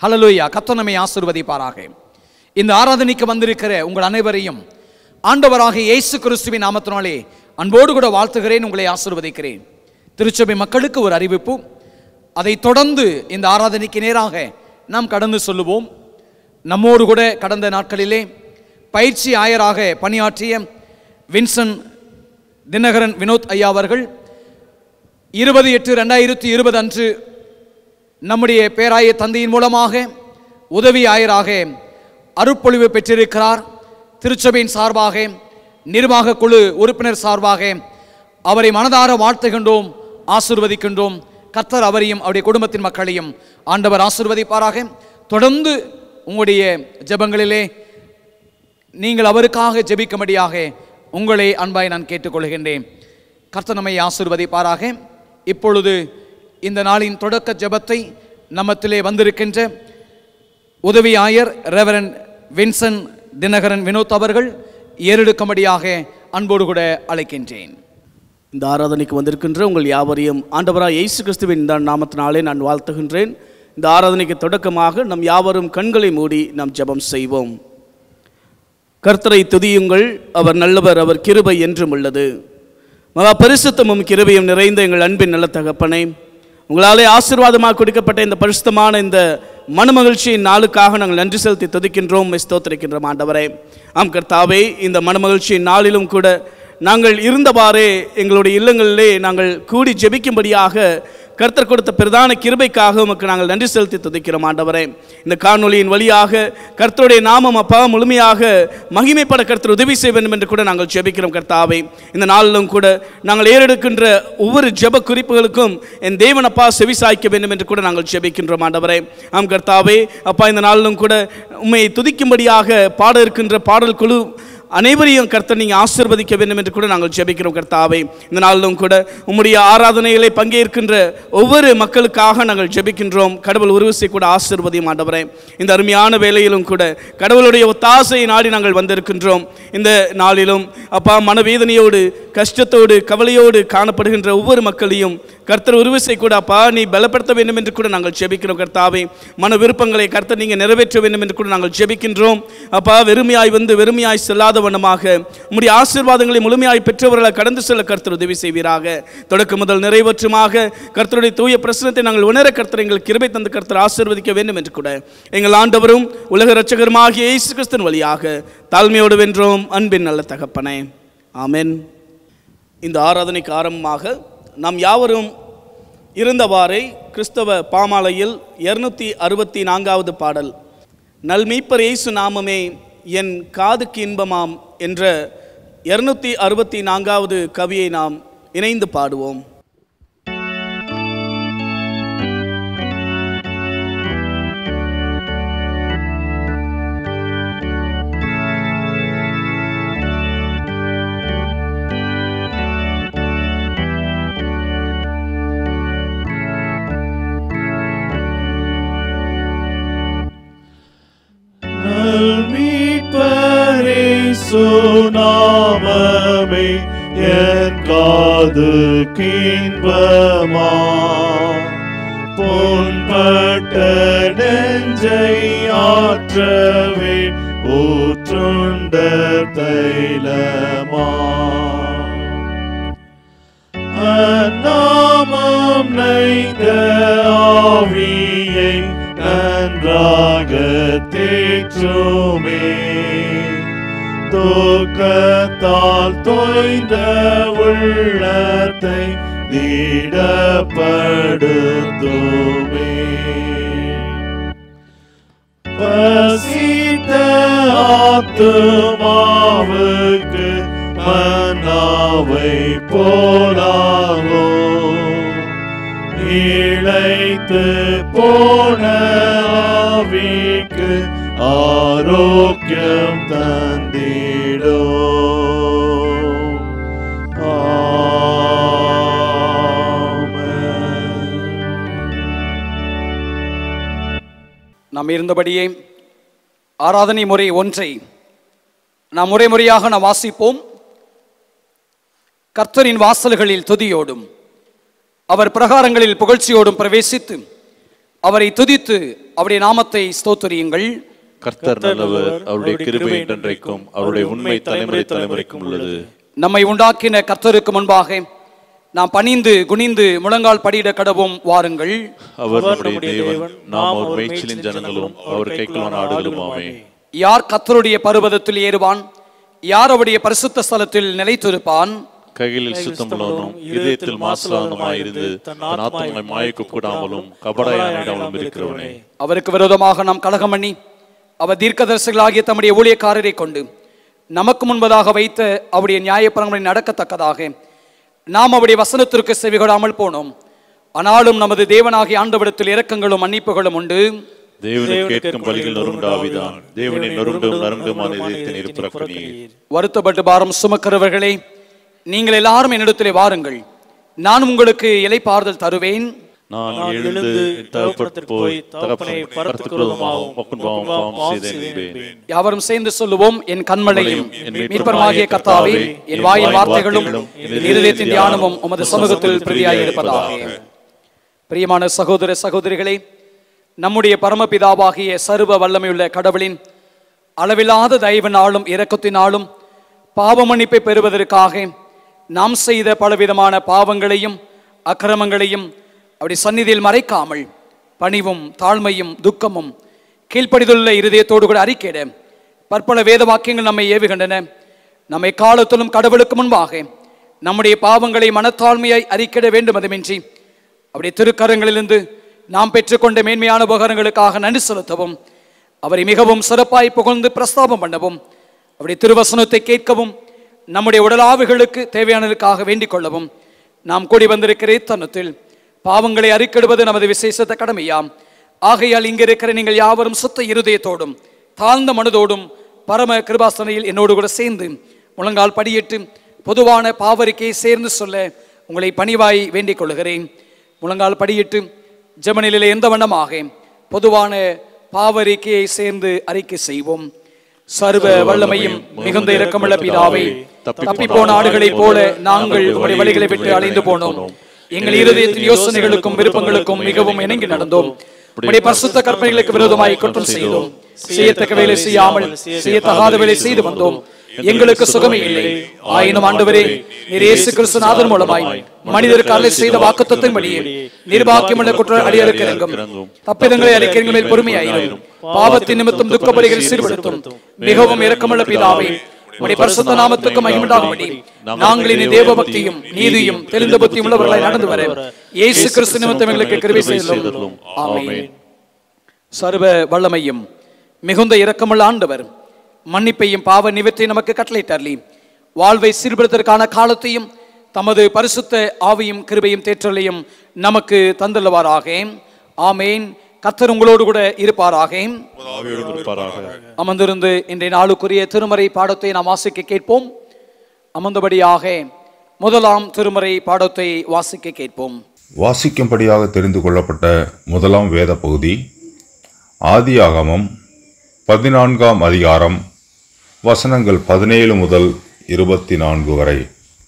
Hallelujah கர்த்தர் நம்மை ஆசீர்வதிப்பாராக இந்த ஆராதனைக்கு வந்திருக்கிற உங்கள் அனைவரையும் ஆண்டவராக இயேசு கிறிஸ்துவின் நாமத்தினாலே அன்போடு கூட வாழ்த்துகிறேன் உங்களை ஆசீர்வதிக்கிறேன் திருச்சபை மக்களுக்கு ஒரு அறிவிப்பு அதைத் தொடர்ந்து இந்த ஆராதனைக்கு நேராக நாம் கடந்து சொல்லுவோம் நம்மோடு கூட கடந்த நாட்களிலே பயிற்சி ஆயராக பணியாற்றிய வின்சன் தினகரன் வினோத் ஐயா அவர்கள் இருபது எட்டு ரெண்டாயிரத்தி இருபது அன்று நம்முடைய பேராய தந்தையின் மூலமாக உதவி ஆயராக அருட்பொழிவு பெற்றிருக்கிறார் திருச்சபையின் சார்பாக நிர்வாக குழு உறுப்பினர் சார்பாக அவரை மனதார வாழ்த்துகின்றோம் ஆசிர்வதிக்கின்றோம் கர்த்தர் அவரையும் அவருடைய குடும்பத்தின் மக்களையும் ஆண்டவர் ஆசிர்வதிப்பாராக தொடர்ந்து உங்களுடைய ஜெபங்களிலே நீங்கள் அவருக்காக ஜெபிக்கும்படியாக உங்களை அன்பாய் நான் கேட்டுக்கொள்கின்றேன் கர்த்தர் நம்மை ஆசிர்வதிப்பாராக இப்பொழுது இந்த நாளின் தொடக்க ஜெபத்தை நம்மத்திலே வந்திருக்கின்ற உதவி ஆயர் ரெவரன் வின்சன் தினகரன் வினோத் அவர்கள் ஏறெடுக்கும்படியாக அன்போடு கூட அழைக்கின்றேன் இந்த ஆராதனைக்கு வந்திருக்கின்ற உங்கள் யாவரையும் ஆண்டவராக இயேசு கிறிஸ்துவின் இந்த நாமத்தினாலே நான் வாழ்த்துகின்றேன் இந்த ஆராதனைக்கு தொடக்கமாக நம் யாவரும் கண்களை மூடி நாம் ஜெபம் செய்வோம் கர்த்தரை துதியுங்கள் அவர் நல்லவர் அவர் கிருபை என்றும் உள்ளது மகா பரிசுத்தமும் கிருபையும் நிறைந்த எங்கள் அன்பின் நல்ல தகப்பனை உங்களாலே ஆசீர்வாதமாக கொடுக்கப்பட்ட இந்த பரிசுத்தமான இந்த மனமகிழ்ச்சியின் நாளுக்காக நாங்கள் நன்றி செலுத்தி துதிக்கின்றோம் ஸ்தோத்திரிக்கின்றோம் ஆண்டவரே ஆம் கர்த்தாவே இந்த மனமகிழ்ச்சியின் நாளிலும் கூட நாங்கள் இருந்தவாறே எங்களுடைய இல்லங்களிலே நாங்கள் கூடி ஜெபிக்கும்படியாக கர்த்தர் கொடுத்த பிரதான கிருபைக்காக உமக்கு நாங்கள் நன்றி செலுத்தி துதிக்கிறோம் ஆண்டவரே இந்த காணொளியின் வழியாக கர்த்தருடைய நாமம் அப்பா முழுமையாக மகிமைப்பட கர்த்தர் உதவி செய்ய வேண்டும் என்று கூட நாங்கள் ஜெபிக்கிறோம் கர்த்தாவை இந்த நாளிலும் கூட நாங்கள் ஏறெடுக்கின்ற ஒவ்வொரு ஜெப குறிப்புகளுக்கும் என் தேவன் அப்பா செவி சாய்க்க வேண்டும் என்று கூட நாங்கள் ஜெபிக்கின்றோம் ஆண்டவரே ஆம் கர்த்தாவே அப்பா இந்த நாளிலும் கூட உண்மை துதிக்கும்படியாக பாட இருக்கின்ற பாடல் குழு அனைவரையும் கர்த்தர் நீங்கள் ஆசீர்வதிக்க வேண்டும் என்று கூட நாங்கள் ஜெபிக்கிறோம் கர்த்தாவே இந்த நாளிலும் கூட உம்முடைய ஆராதனைகளை பங்கேற்கின்ற ஒவ்வொரு மக்களுக்காக நாங்கள் ஜெபிக்கின்றோம் கடவுள் உருவசை கூட ஆசீர்வதியும் ஆண்டவரே இந்த அருமையான வேலையிலும் கூட கடவுளுடைய ஒத்தாசையை நாடி நாங்கள் வந்திருக்கின்றோம் இந்த நாளிலும் அப்பா மனவேதனையோடு கஷ்டத்தோடு கவலையோடு காணப்படுகின்ற ஒவ்வொரு மக்களையும் கர்த்தர் உருவசை கூட அப்பா நீ பலப்படுத்த வேண்டும் என்று கூட நாங்கள் ஜெபிக்கிறோம் கர்த்தாவே மன விருப்பங்களை கர்த்தர் நீங்கள் நிறைவேற்ற வேண்டும் என்று கூட நாங்கள் ஜெபிக்கின்றோம் அப்பா வெறுமையாய் வந்து வெறுமையாய் செல்லாத வண்ணமாக உம்முடைய ஆசீர்வாதங்களை முழுமையாய் பெற்றவர்களை கடந்து செல்ல கர்த்தர் உதவி செய்வீராக தொடக்க முதல் நிறைவேற்றுமாக கர்த்தருடைய தூய பிரசனத்தை நாங்கள் உணர கர்த்தர் எங்கள் கிருபை தந்து கர்த்தர் ஆசீர்வதிக்க வேண்டும் என்று கூட எங்கள் ஆண்டவரும் உலக இரட்சகருமாகிய இயேசு கிறிஸ்தன் வழியாக தாழ்மையோடு வென்றோம் அன்பின் நல்ல தகப்பனே ஆமென் இந்த ஆராதனைக்கு ஆரம்பமாக நாம் யாவரும் இருந்தவாறே கிறிஸ்தவ பாமாலையில் இருநூத்தி அறுபத்தி நான்காவது பாடல் நல்மீப்பர் இயேசு நாமமே என் காதுக்கு இன்பமாம் என்ற இருநூத்தி அறுபத்தி நான்காவது கவியை நாம் இணைந்து பாடுவோம் நல்மீட்பரே சுனாமமே என் காது கீன்பமா பொன்பட்ட நெஞ்சை ஆற்றவே ஊற்றுண்ட தைலமா அந்நாமம் நைந்த ஆவியை நன்றாக தேற்றுமே தூக்கத்தால் தோய்ந்த உள்ளத்தை திடப்படுத்துமே பசித்த ஆத்துமாவுக்கு மன்னாவை போலாவோ இழைத்து போன ஆவிக்கு ஆரோக்கியம் தந்திடோ நாம் இருந்தபடியே ஆராதனை முறை ஒன்றை நாம் முறை முறையாக நாம் வாசிப்போம் கர்த்தரின் வாசல்களில் துதியோடும் அவர் பிரகாரங்களில் புகழ்ச்சியோடும் பிரவேசித்து அவரை துதித்து அவருடைய நாமத்தை ஸ்தோத்தரியுங்கள் கர்த்தர் நல்லவர் அவருடைய கிருபை என்றென்றைக்கும் அவருடைய உண்மை தலைமுறை தலைமுறைக்கும் உள்ளது நம்மை உண்டாக்கின கர்த்தருக்கு முன்பாக நாம் பணிந்து குனிந்து முழங்கால் படியிட கடவும் வாருங்கள் அவர் நம்முடைய தேவன் நாம் அவர் மேய்ச்சலின் ஜனங்களும் அவர் கைக்குள்ளான ஆடுகளுமாமே யார் கர்த்தருடைய பர்வதத்தில் ஏறுவான் யார் அவருடைய பரிசுத்த ஸ்தலத்தில் நிலைத்திருப்பான் கைகளில் சுத்தமுள்ளவனும் இதயத்தில் மாசலானமாயிருந்து தன் ஆத்மாவை மாயக்கு கூடாமலும் கபடாயிடாமலும் இருக்கிறவனே அவருக்கு விரோதமாக நாம் கலகம் பண்ணி அவர் தீர்க்கதரிசிகளாகிய தம்முடைய ஊழியக்காரரை கொண்டு நமக்கு முன்பதாக வைத்த அவருடைய நியாயப்பிரங்களை நடக்கத்தக்கதாக நாம் அவருடைய வசனத்திற்கு செவிகொடாமல் போனோம் ஆனாலும் நமது தேவனாகிய ஆண்டவிடத்தில் இரக்கங்களும் மன்னிப்புகளும் உண்டு தேவனை கேட்கும் பலிகள் நொறுண்டாவிதான் தேவனை நொறுண்டும் நறுங்குமான இதயத்தின் இருப்பிறக்கணியே வருத்தப்பட்டு பாரம் சுமக்கிறவர்களே நீங்கள் எல்லாரும் என்னிடத்திலே வாருங்கள் நான் உங்களுக்கு இலைப்பாறுதல் தருவேன் நான் எழுந்து என் தகப்பட்டு போய் தகப்பனை பரத்துக்குள்ளதுமாகவும் மக்குன்பாவும் பாவம் செய்தேன் என்பேன் யாவரும் சேர்ந்து சொல்லுவோம் என் கண்மலையும் மீட்பரமாகிய கர்த்தாவே என் வாயின் வார்த்தைகளும் என் இருதயத்தின் தியானமும் உமது சமூகத்தில் பிரதியாய் இருப்பதாக பிரியமான சகோதர சகோதரிகளே நம்முடைய பரமபிதாவாகிய சர்வ வல்லமையுள்ள கடவுளின் அளவில்லாத தயவினாலும் இரக்கத்தினாலும் பாவ மன்னிப்பை பெறுவதற்காக நாம் செய்த பலவிதமான பாவங்களையும் அக்கிரமங்களையும் அப்படி சந்நிதியில் மறைக்காமல் பணிவும் தாழ்மையும் துக்கமும் கீழ்ப்படிதுள்ள இருதயத்தோடு கூட அறிக்கையிட பற்பல வேத வாக்கியங்கள் நம்மை ஏவுகின்றன நம்மை காலத்திலும் கடவுளுக்கு முன்பாக நம்முடைய பாவங்களை மனத்தாழ்மையாய் அறிக்கையிட வேண்டும் அதுமின்றி அவருடைய திருக்கரங்களிலிருந்து நாம் பெற்றுக்கொண்ட மேன்மையான உபகாரங்களுக்காக நன்றி செலுத்தவும் அவரை மிகவும் சிறப்பாய் புகழ்ந்து பிரஸ்தாபம் பண்ணவும் அவருடைய திருவசனத்தை கேட்கவும் நம்முடைய உடலாவுகளுக்கு தேவையானதற்காக வேண்டிக் கொள்ளவும் நாம் கூடி வந்திருக்கிற இத்தனத்தில் பாவங்களை அறிக்கிடுவது நமது விசேஷத்த கடமையாம் ஆகையால் இங்க இருக்கிற நீங்கள் யாவரும் சுத்த இருதயத்தோடும் தாழ்ந்த மனதோடும் பரம கிருபாசனையில் என்னோடு கூட சேர்ந்து முழங்கால் படியிட்டு பொதுவான பாவரிக்கையை சேர்ந்து சொல்ல உங்களை பணிவாய் வேண்டிக் கொள்கிறேன் முழங்கால் படியிட்டு ஜெபநிலையில எந்த வண்ணமாக பொதுவான பாவரிக்கையை சேர்ந்து அறிக்கை செய்வோம் சர்வ வல்லமையும் மிகுந்த இரக்கமுள்ள பிதாவை தப்பி போன ஆடுகளைப் போல நாங்கள் உங்களுடைய வழிகளை விட்டு அலைந்து போனோம் எங்கள் இருதயத்தின் யோசனைகளுக்கும் விருப்பங்களுக்கும் மிகவும் இணங்கி நடந்தோம் உடைய பரிசுத்த கற்பனைகளுக்கு விரோதமாய் குற்றம் செய்தோம் செய்யத்தக்க வேலை செய்யாமல் செய்யத்தகாத வேலை செய்து வந்தோம் எங்களுக்கு சுகமே இல்லை ஆயினும் ஆண்டவரே நீர் இயேசு கிறிஸ்துநாதன் மூலமாய் மனிதருக்கு அருளை செய்த வாக்குத்தத்தின்படியே நிர்வாக்கியமுள்ள குற்ற அடியருக்கு இறங்கும் தப்பிதங்களை அளிக்கிறீங்க மேல் பொறுமையாயிரும் பாவத்தின் நிமித்தம் துக்கப்படிகள் சீர்படுத்தும் மிகவும் இரக்கமுள்ள பிதாவே உடைய பரிசுத்த நாமத்துக்கு மகிமுண்டாகும்படி நாங்கள் இனி தேவ பக்தியும் நீதியும் தெரிந்த புத்தியும் உள்ளவர்களாய் நடந்து வர இயேசு கிறிஸ்து நிமித்தம் எங்களுக்கு கிருபை செய்தலும் ஆமென் சர்வ வல்லமையும் மிகுந்த இரக்கமுள்ள ஆண்டவர் மன்னிப்பையும் பாவ நிவர்த்தி நமக்கு கட்டளையிட்டார்லி வாழ்வை சீர்படுத்துவதற்கான காலத்தையும் தமது பரிசுத்த ஆவியும் கிருபையும் தேற்றலையும் நமக்கு தந்துள்ளவாராக ஆமேன் கத்தர் உங்களோடு கூட இருப்பாராக ஆவியோடு இருப்பாராக அமர்ந்திருந்து இன்றைய நாளுக்குரிய திருமறை பாடத்தை நாம் வாசிக்க கேட்போம் அமர்ந்தபடியாக முதலாம் திருமறை பாடத்தை வாசிக்க கேட்போம் வாசிக்கும்படியாக தெரிந்து கொள்ளப்பட்ட முதலாம் வேத பகுதி ஆதியாகமம் பதினான்காம் அதிகாரம் வசனங்கள் பதினேழு முதல் இருபத்தி நான்கு வரை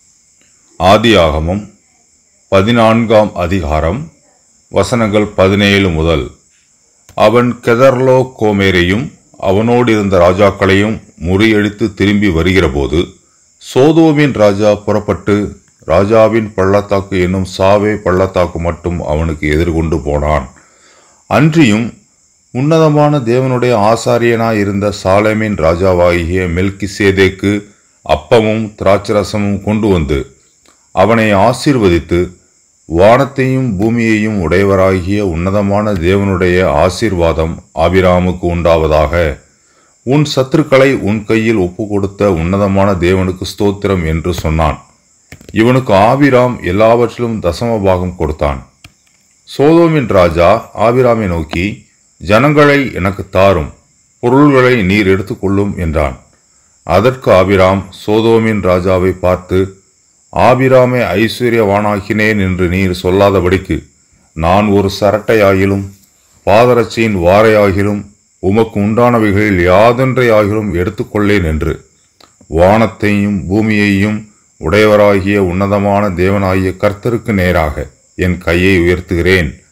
ஆதியாகமம் பதினான்காம் அதிகாரம் வசனங்கள் பதினேழு முதல் அவன் கெதர்லோ கோமேரையும் அவனோடு இருந்த ராஜாக்களையும் முறியடித்து திரும்பி வருகிறபோது சோதோமின் ராஜா புறப்பட்டு ராஜாவின் பள்ளத்தாக்கு என்னும் சாவே பள்ளத்தாக்கு மட்டும் அவனுக்கு எதிர்கொண்டு போனான் அன்றியும் உன்னதமான தேவனுடைய ஆசாரியனாய் இருந்த சாலேமின் ராஜாவாகிய மெல்கிசேதேக்கு அப்பமும் திராட்சரசமும் கொண்டு வந்து அவனை ஆசீர்வதித்து வானத்தையும் பூமியையும் உடையவராகிய உன்னதமான தேவனுடைய ஆசீர்வாதம் ஆபிராமுக்கு உண்டாவதாக உன் சத்துருக்களை உன் கையில் ஒப்பு கொடுத்த உன்னதமான தேவனுக்கு ஸ்தோத்திரம் என்று சொன்னான் இவனுக்கு ஆபிராம் எல்லாவற்றிலும் தசம பாகம் கொடுத்தான் சோதோமின் ராஜா ஆபிராமை நோக்கி ஜனங்களை எனக்கு தாரும் பொருள்களை நீர் எடுத்துக்கொள்ளும் என்றான் அதற்கு ஆபிராம் சோதோமின் ராஜாவை பார்த்து ஆபிராமை ஐஸ்வர்யவானாக்கினேன் என்று நீர் சொல்லாதபடிக்கு நான் ஒரு சரட்டையாகிலும் பாதரட்சியின் வாரையாகிலும் உமக்கு உண்டானவைகளில் யாதொன்றையாகிலும் எடுத்துக்கொள்ளேன் என்று வானத்தையும் பூமியையும் உடையவராகிய உன்னதமான தேவனாகிய கர்த்தருக்கு நேராக என் கையை உயர்த்துகிறேன்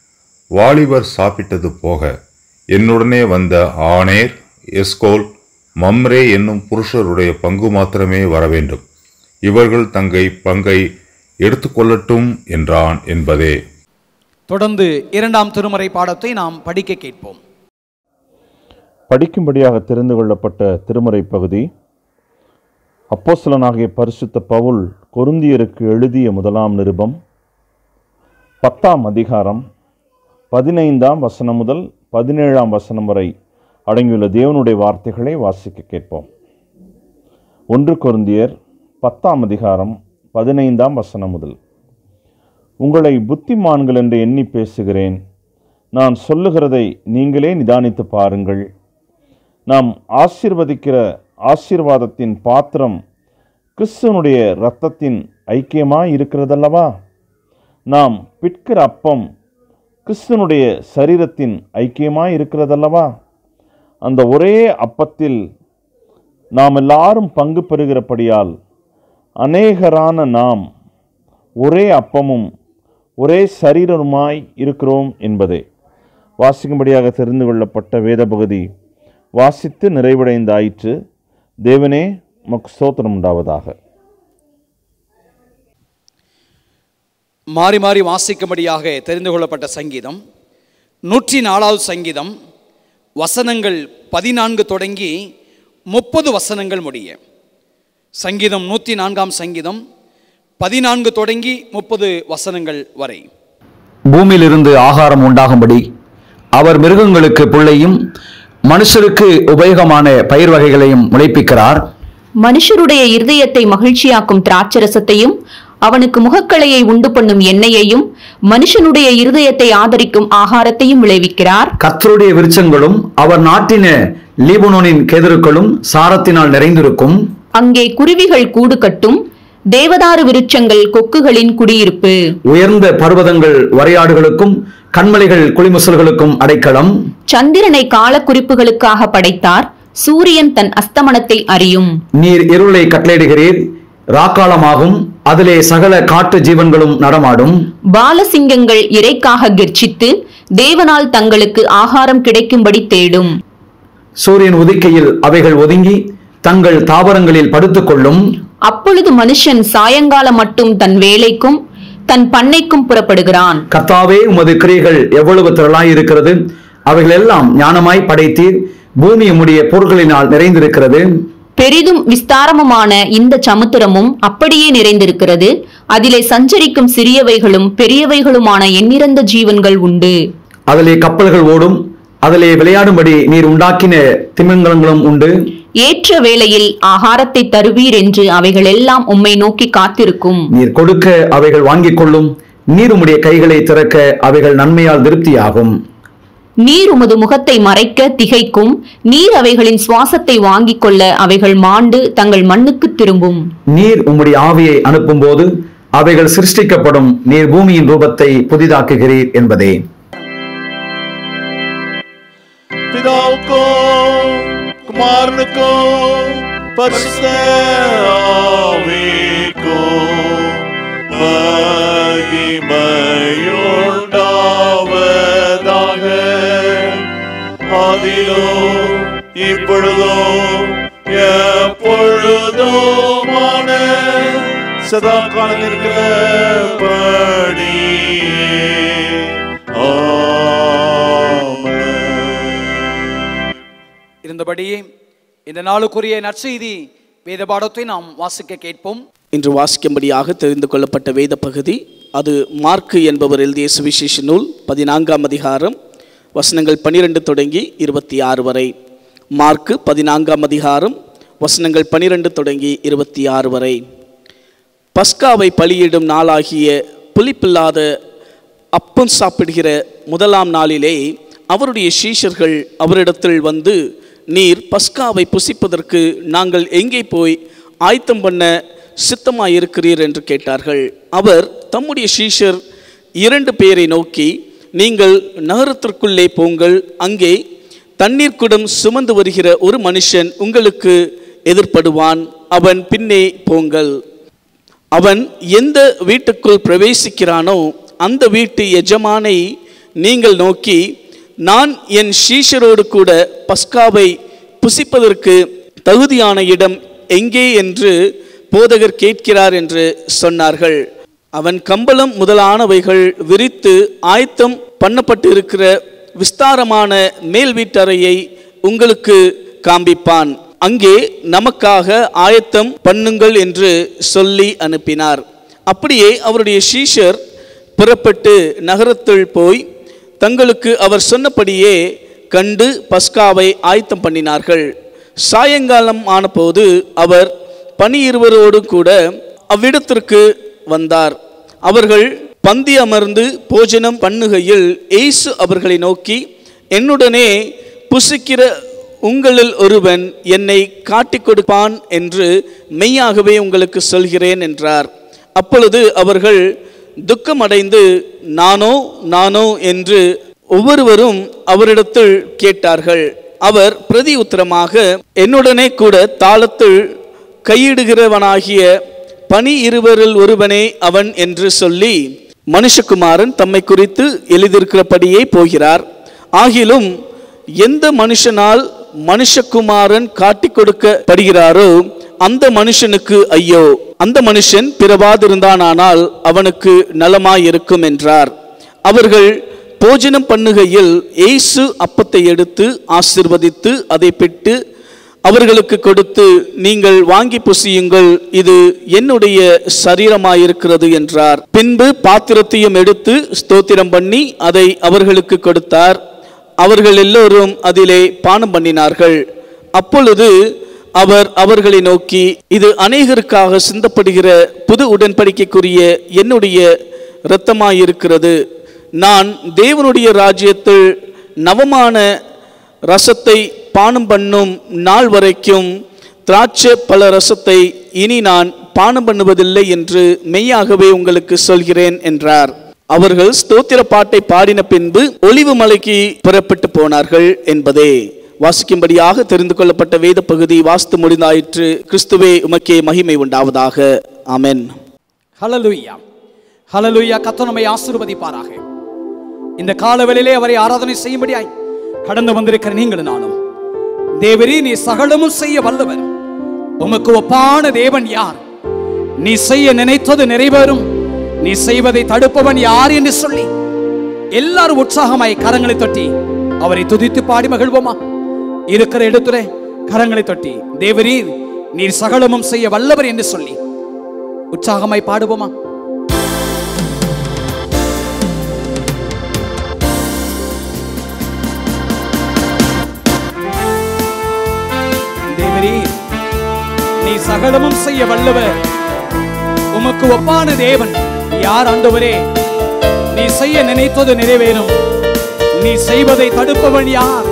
வாலிபர் சாப்பிட்டது போக என்னுடனே வந்த ஆனேர் எஸ்கோல் மம்ரே என்னும் புருஷருடைய பங்கு மாத்திரமே வர வேண்டும் இவர்கள் தங்கை பங்கை எடுத்துக்கொள்ளட்டும் என்றான் என்பதே தொடர்ந்து இரண்டாம் திருமறை பாடத்தை நாம் படிக்க கேட்போம் படிக்கும்படியாக தெரிந்து கொள்ளப்பட்ட திருமறை பகுதி அப்போஸ்தலனாகிய பரிசுத்த பவுல் கொருந்தியருக்கு எழுதிய முதலாம் நிருபம் பத்தாம் அதிகாரம் பதினைந்தாம் வசனம் முதல் பதினேழாம் வசனம் வரை அடங்கியுள்ள தேவனுடைய வார்த்தைகளை வாசிக்க கேட்போம் ஒன்று கொருந்தியர் பத்தாம் அதிகாரம் பதினைந்தாம் வசனம் முதல் உங்களை புத்திமான்கள் என்று எண்ணி பேசுகிறேன் நான் சொல்லுகிறதை நீங்களே நிதானித்து பாருங்கள் நாம் ஆசீர்வதிக்கிற ஆசீர்வாதத்தின் பாத்திரம் கிறிஸ்துவனுடைய இரத்தத்தின் ஐக்கியமாய் இருக்கிறதல்லவா நாம் பிட்கிற அப்பம் கிறிஸ்துவனுடைய சரீரத்தின் ஐக்கியமாய் இருக்கிறதல்லவா அந்த ஒரே அப்பத்தில் நாம் எல்லாரும் பங்கு பெறுகிறபடியால் அநேகரான நாம் ஒரே அப்பமும் ஒரே சரீரமுமாய் இருக்கிறோம் என்பதே வாசிக்கும்படியாக தெரிந்து கொள்ளப்பட்ட வேத பகுதி வாசித்து நிறைவடைந்தாயிற்று தேவனே மக்கு ஸ்தோத்திரம் உண்டாவதாக மாறி மாறி வாசிக்கும்படியாக தெரிந்து கொள்ளப்பட்ட சங்கீதம் நூற்றி நாலாவது சங்கீதம் வசனங்கள் பதினான்கு தொடங்கி முப்பது வசனங்கள் முடிய சங்கீதம் நூற்றி நான்காம் சங்கீதம் பதினான்கு தொடங்கி முப்பது வசனங்கள் வரை பூமியிலிருந்து ஆகாரம் உண்டாகும்படி அவர் மிருகங்களுக்கு புல்லையும் மனுஷருக்கு உபயோகமான பயிர் வகைகளையும் முளைப்பிக்கிறார் மனுஷருடைய இருதயத்தை மகிழ்ச்சியாக்கும் திராட்சரசத்தையும் அவனுக்கு முகக்களையை உண்டு பண்ணும் எண்ணெயையும் மனுஷனுடைய இருதயத்தை ஆதரிக்கும் ஆகாரத்தையும் விளைவிக்கிறார் கர்த்தருடைய விருட்சங்களும் அவர் நாட்டின லீபனோனின் கேதருக்களும் சாரத்தினால் நிறைந்திருக்கும் அங்கே குருவிகள் கூடு கட்டும் தேவதாரு விருட்சங்கள் கொக்குகளின் குடியிருப்பு உயர்ந்த பர்வதங்கள் வரையாடுகளுக்கும் கண்மலைகள் குளிமுசல்களுக்கும் அடைக்கலம் சந்திரனை காலக்குறிப்புகளுக்காக படைத்தார் சூரியன் தன் அஸ்தமனத்தை அறியும் நீர் இருளை கட்டளையிடுகிறீர் ராக்காலமாகும் அதிலே சகல காட்டு ஜீவன்களும் நடமாடும் பாலசிங்கங்கள் இறைக்காக கெர்ச்சித்து தேவனால் தங்களுக்கு ஆகாரம் கிடைக்கும்படி தேடும் சூரியன் உதிக்கையில் அவைகள் ஒதுங்கி தங்கள் தாவரங்களில் படுத்துக்கொள்ளும் அப்பொழுது மனுஷன் சாயங்காலம் மட்டும் தன் வேலைக்கும் தன் பண்ணைக்கும் புறப்படுகிறான் கர்த்தாவே உமது கிரியைகள் எவ்வளவு திரளாய் இருக்கிறது அவைகள் எல்லாம் ஞானமாய் படைத்தீர் பூமி உம்முடைய பொருட்களினால் நிறைந்திருக்கிறது பெரிதும் விஸ்தாரமுமான இந்த சமுத்திரமும் அப்படியே நிறைந்திருக்கிறது அதிலே சஞ்சரிக்கும் சிறியவைகளும் பெரியவைகளுமான எண்ணிறந்த ஜீவன்கள் உண்டு அதிலே கப்பல்கள் ஓடும் அதிலே விளையாடும்படி நீர் உண்டாக்கின திமிங்கலங்களும் உண்டு ஏற்ற வேளையில் ஆகாரத்தை தருவீர் என்று அவைகள் எல்லாம் உம்மை நோக்கி காத்திருக்கும் நீர் கொடுக்க அவைகள் வாங்கிக் கொள்ளும் நீர் உம்முடைய கைகளை திறக்க அவைகள் நன்மையால் திருப்தியாகும் நீர் உமது முகத்தை மறைக்க திகைக்கும் நீர் அவைகளின் சுவாசத்தை வாங்கிக் கொள்ள அவைகள் மாண்டு தங்கள் மண்ணுக்கு திரும்பும் நீர் உம்முடைய ஆவியை அனுப்பும்போது அவைகள் சிருஷ்டிக்கப்படும் நீர் பூமியின் ரூபத்தை புதிதாக்குகிறீர் என்பதே பிதாவுக்கும் குமாரனுக்கும் பரிசுத்த ஆவிக்கும் மகிமையுண்டாவதாக ஆதிலும் இப்பொழுதும் எப்பொழுதுமான சதா காலம் இருக்கிறபடி ஆமென் இருந்தபடியே இந்த நாளுக்குரிய நற்செய்தி வேத பாடத்தை நாம் வாசிக்க கேட்போம் இன்று வாசிக்கும்படியாக தெரிந்து கொள்ளப்பட்ட வேத பகுதி அது மார்க்கு என்பவர் எழுதிய சுவிசேஷ நூல் பதினான்காம் அதிகாரம் வசனங்கள் பனிரெண்டு தொடங்கி இருபத்தி ஆறு வரை மார்க்கு பதினான்காம் அதிகாரம் வசனங்கள் பனிரெண்டு தொடங்கி இருபத்தி ஆறு வரை பஸ்காவை பலியிடும் நாளாகிய புளிப்பில்லாத அப்பம் சாப்பிடுகிற முதலாம் நாளிலே அவருடைய சீஷர்கள் அவரிடத்தில் வந்து நீர் பஸ்காவை புசிப்பதற்கு நாங்கள் எங்கே போய் ஆயத்தம் பண்ண சித்தமாயிருக்கிறீர் என்று கேட்டார்கள் அவர் தம்முடைய சீஷர் இரண்டு பேரை நோக்கி நீங்கள் நகரத்திற்குள்ளே போங்கள் அங்கே தண்ணீர் குடம் சுமந்து வருகிற ஒரு மனுஷன் உங்களுக்கு எதிர்ப்படுவான் அவன் பின்னே போங்கள் அவன் எந்த வீட்டுக்குள் பிரவேசிக்கிறானோ அந்த வீட்டு எஜமானை நீங்கள் நோக்கி நான் என் ஷீஷரோடு கூட பஸ்காவை புசிப்பதற்கு தகுதியான இடம் எங்கே என்று போதகர் கேட்கிறார் என்று சொன்னார்கள் அவன் கம்பளம் முதலானவைகள் விரித்து ஆயத்தம் பண்ணப்பட்டு இருக்கிற விஸ்தாரமான மேல் வீட்டறையை உங்களுக்கு காண்பிப்பான் அங்கே நமக்காக ஆயத்தம் பண்ணுங்கள் என்று சொல்லி அனுப்பினார் அப்படியே அவருடைய சீஷர் புறப்பட்டு நகரத்துள் போய் தங்களுக்கு அவர் சொன்னபடியே கண்டு பஸ்காவை ஆயத்தம் பண்ணினார்கள் சாயங்காலம் ஆனபோது அவர் பனி இருவரோடு கூட அவ்விடத்திற்கு வந்தார் அவர்கள் பந்தி அமர்ந்து போஜனம் பண்ணுகையில் இயேசு அவர்களை நோக்கி என்னுடனே புசிக்கிற உங்களில் ஒருவன் என்னை காட்டிக் கொடுப்பான் என்று மெய்யாகவே உங்களுக்கு சொல்கிறேன் என்றார் அப்பொழுது அவர்கள் துக்கமடைந்து நானோ நானோ என்று ஒவ்வொருவரும் அவரிடத்தில் கேட்டார்கள் அவர் பிரதி உத்தரமாக என்னுடனே கூட தாளத்தில் கையிடுகிறவனாகிய பனி இருவரில் ஒருவனே அவன் என்று சொல்லி மனுஷகுமாரன் தம்மை குறித்து எழுதியிருக்கிறபடியே போகிறார் ஆகிலும் எந்த மனுஷனால் மனுஷகுமாரன் காட்டிக் கொடுக்கப்படுகிறாரோ அந்த மனுஷனுக்கு ஐயோ அந்த மனுஷன் பிறவாதிருந்தானால் அவனுக்கு நலமாயிருக்கும் என்றார் அவர்கள் போஜனம் பண்ணுகையில் இயேசு அப்பத்தை எடுத்து ஆசிர்வதித்து அதை பிட்டு அவர்களுக்கு கொடுத்து நீங்கள் வாங்கி புசியுங்கள் இது என்னுடைய சரீரமாயிருக்கிறது என்றார் பின்பு பாத்திரத்தையும் எடுத்து ஸ்தோத்திரம் பண்ணி அதை அவர்களுக்கு கொடுத்தார் அவர்கள் எல்லோரும் அதிலே பானம் பண்ணினார்கள் அப்பொழுது அவர் அவர்களை நோக்கி இது அநேகருக்காக சிந்தப்படுகிற புது உடன்படிக்கைக்குரிய என்னுடைய இரத்தமாயிருக்கிறது நான் தேவனுடைய ராஜ்யத்தில் நவமான ரசத்தை பானம் பண்ணும் நாள் வரைக்கும் திராட்சை பல ரசத்தை இனி நான் பானம் பண்ணுவதில்லை என்று மெய்யாகவே உங்களுக்கு சொல்கிறேன் என்றார் அவர்கள் ஸ்தோத்திர பாட்டை பாடின பின்பு ஒளிவு மலைக்கு புறப்பட்டு போனார்கள் என்பதே வாசிக்கும்படியாக தெரிந்து கொள்ளப்பட்ட வேத பகுதி வாஸ்து முடிந்தாயிற்று கிறிஸ்துவே உமக்கே மகிமை உண்டாவதாக ஆமென் ஹலலுயா ஹலலுயா கத்த நம்மை ஆசீர்வதிப்பாராக இந்த காலவெளியிலே அவரை ஆராதனை செய்யும்படியாய் கடந்து வந்திருக்கிற நீங்களும் நானும் தேவரீ நீ சகலமும் செய்ய வல்லவர் உமக்கு ஒப்பான தேவன் யார் நீ செய்ய நினைத்தது நிறைவேறும் நீ செய்வதை தடுப்பவன் யார் என்று சொல்லி எல்லாரும் உற்சாகமாய் கரங்களை தட்டி அவரை துதித்து பாடி மகிழ்வோமா இருக்கிற இடத்துல கரங்களை தட்டி தேவரீர் நீர் சகலமும் செய்ய வல்லவர் என்று சொல்லி உற்சாகமாய் பாடுவோமா தேவரீர் நீ சகலமும் செய்ய வல்லவர் உமக்கு ஒப்பான தேவன் யார் ஆண்டவரே நீ செய்ய நினைத்தது நிறைவேறும் நீ செய்வதை தடுப்பவன் யார்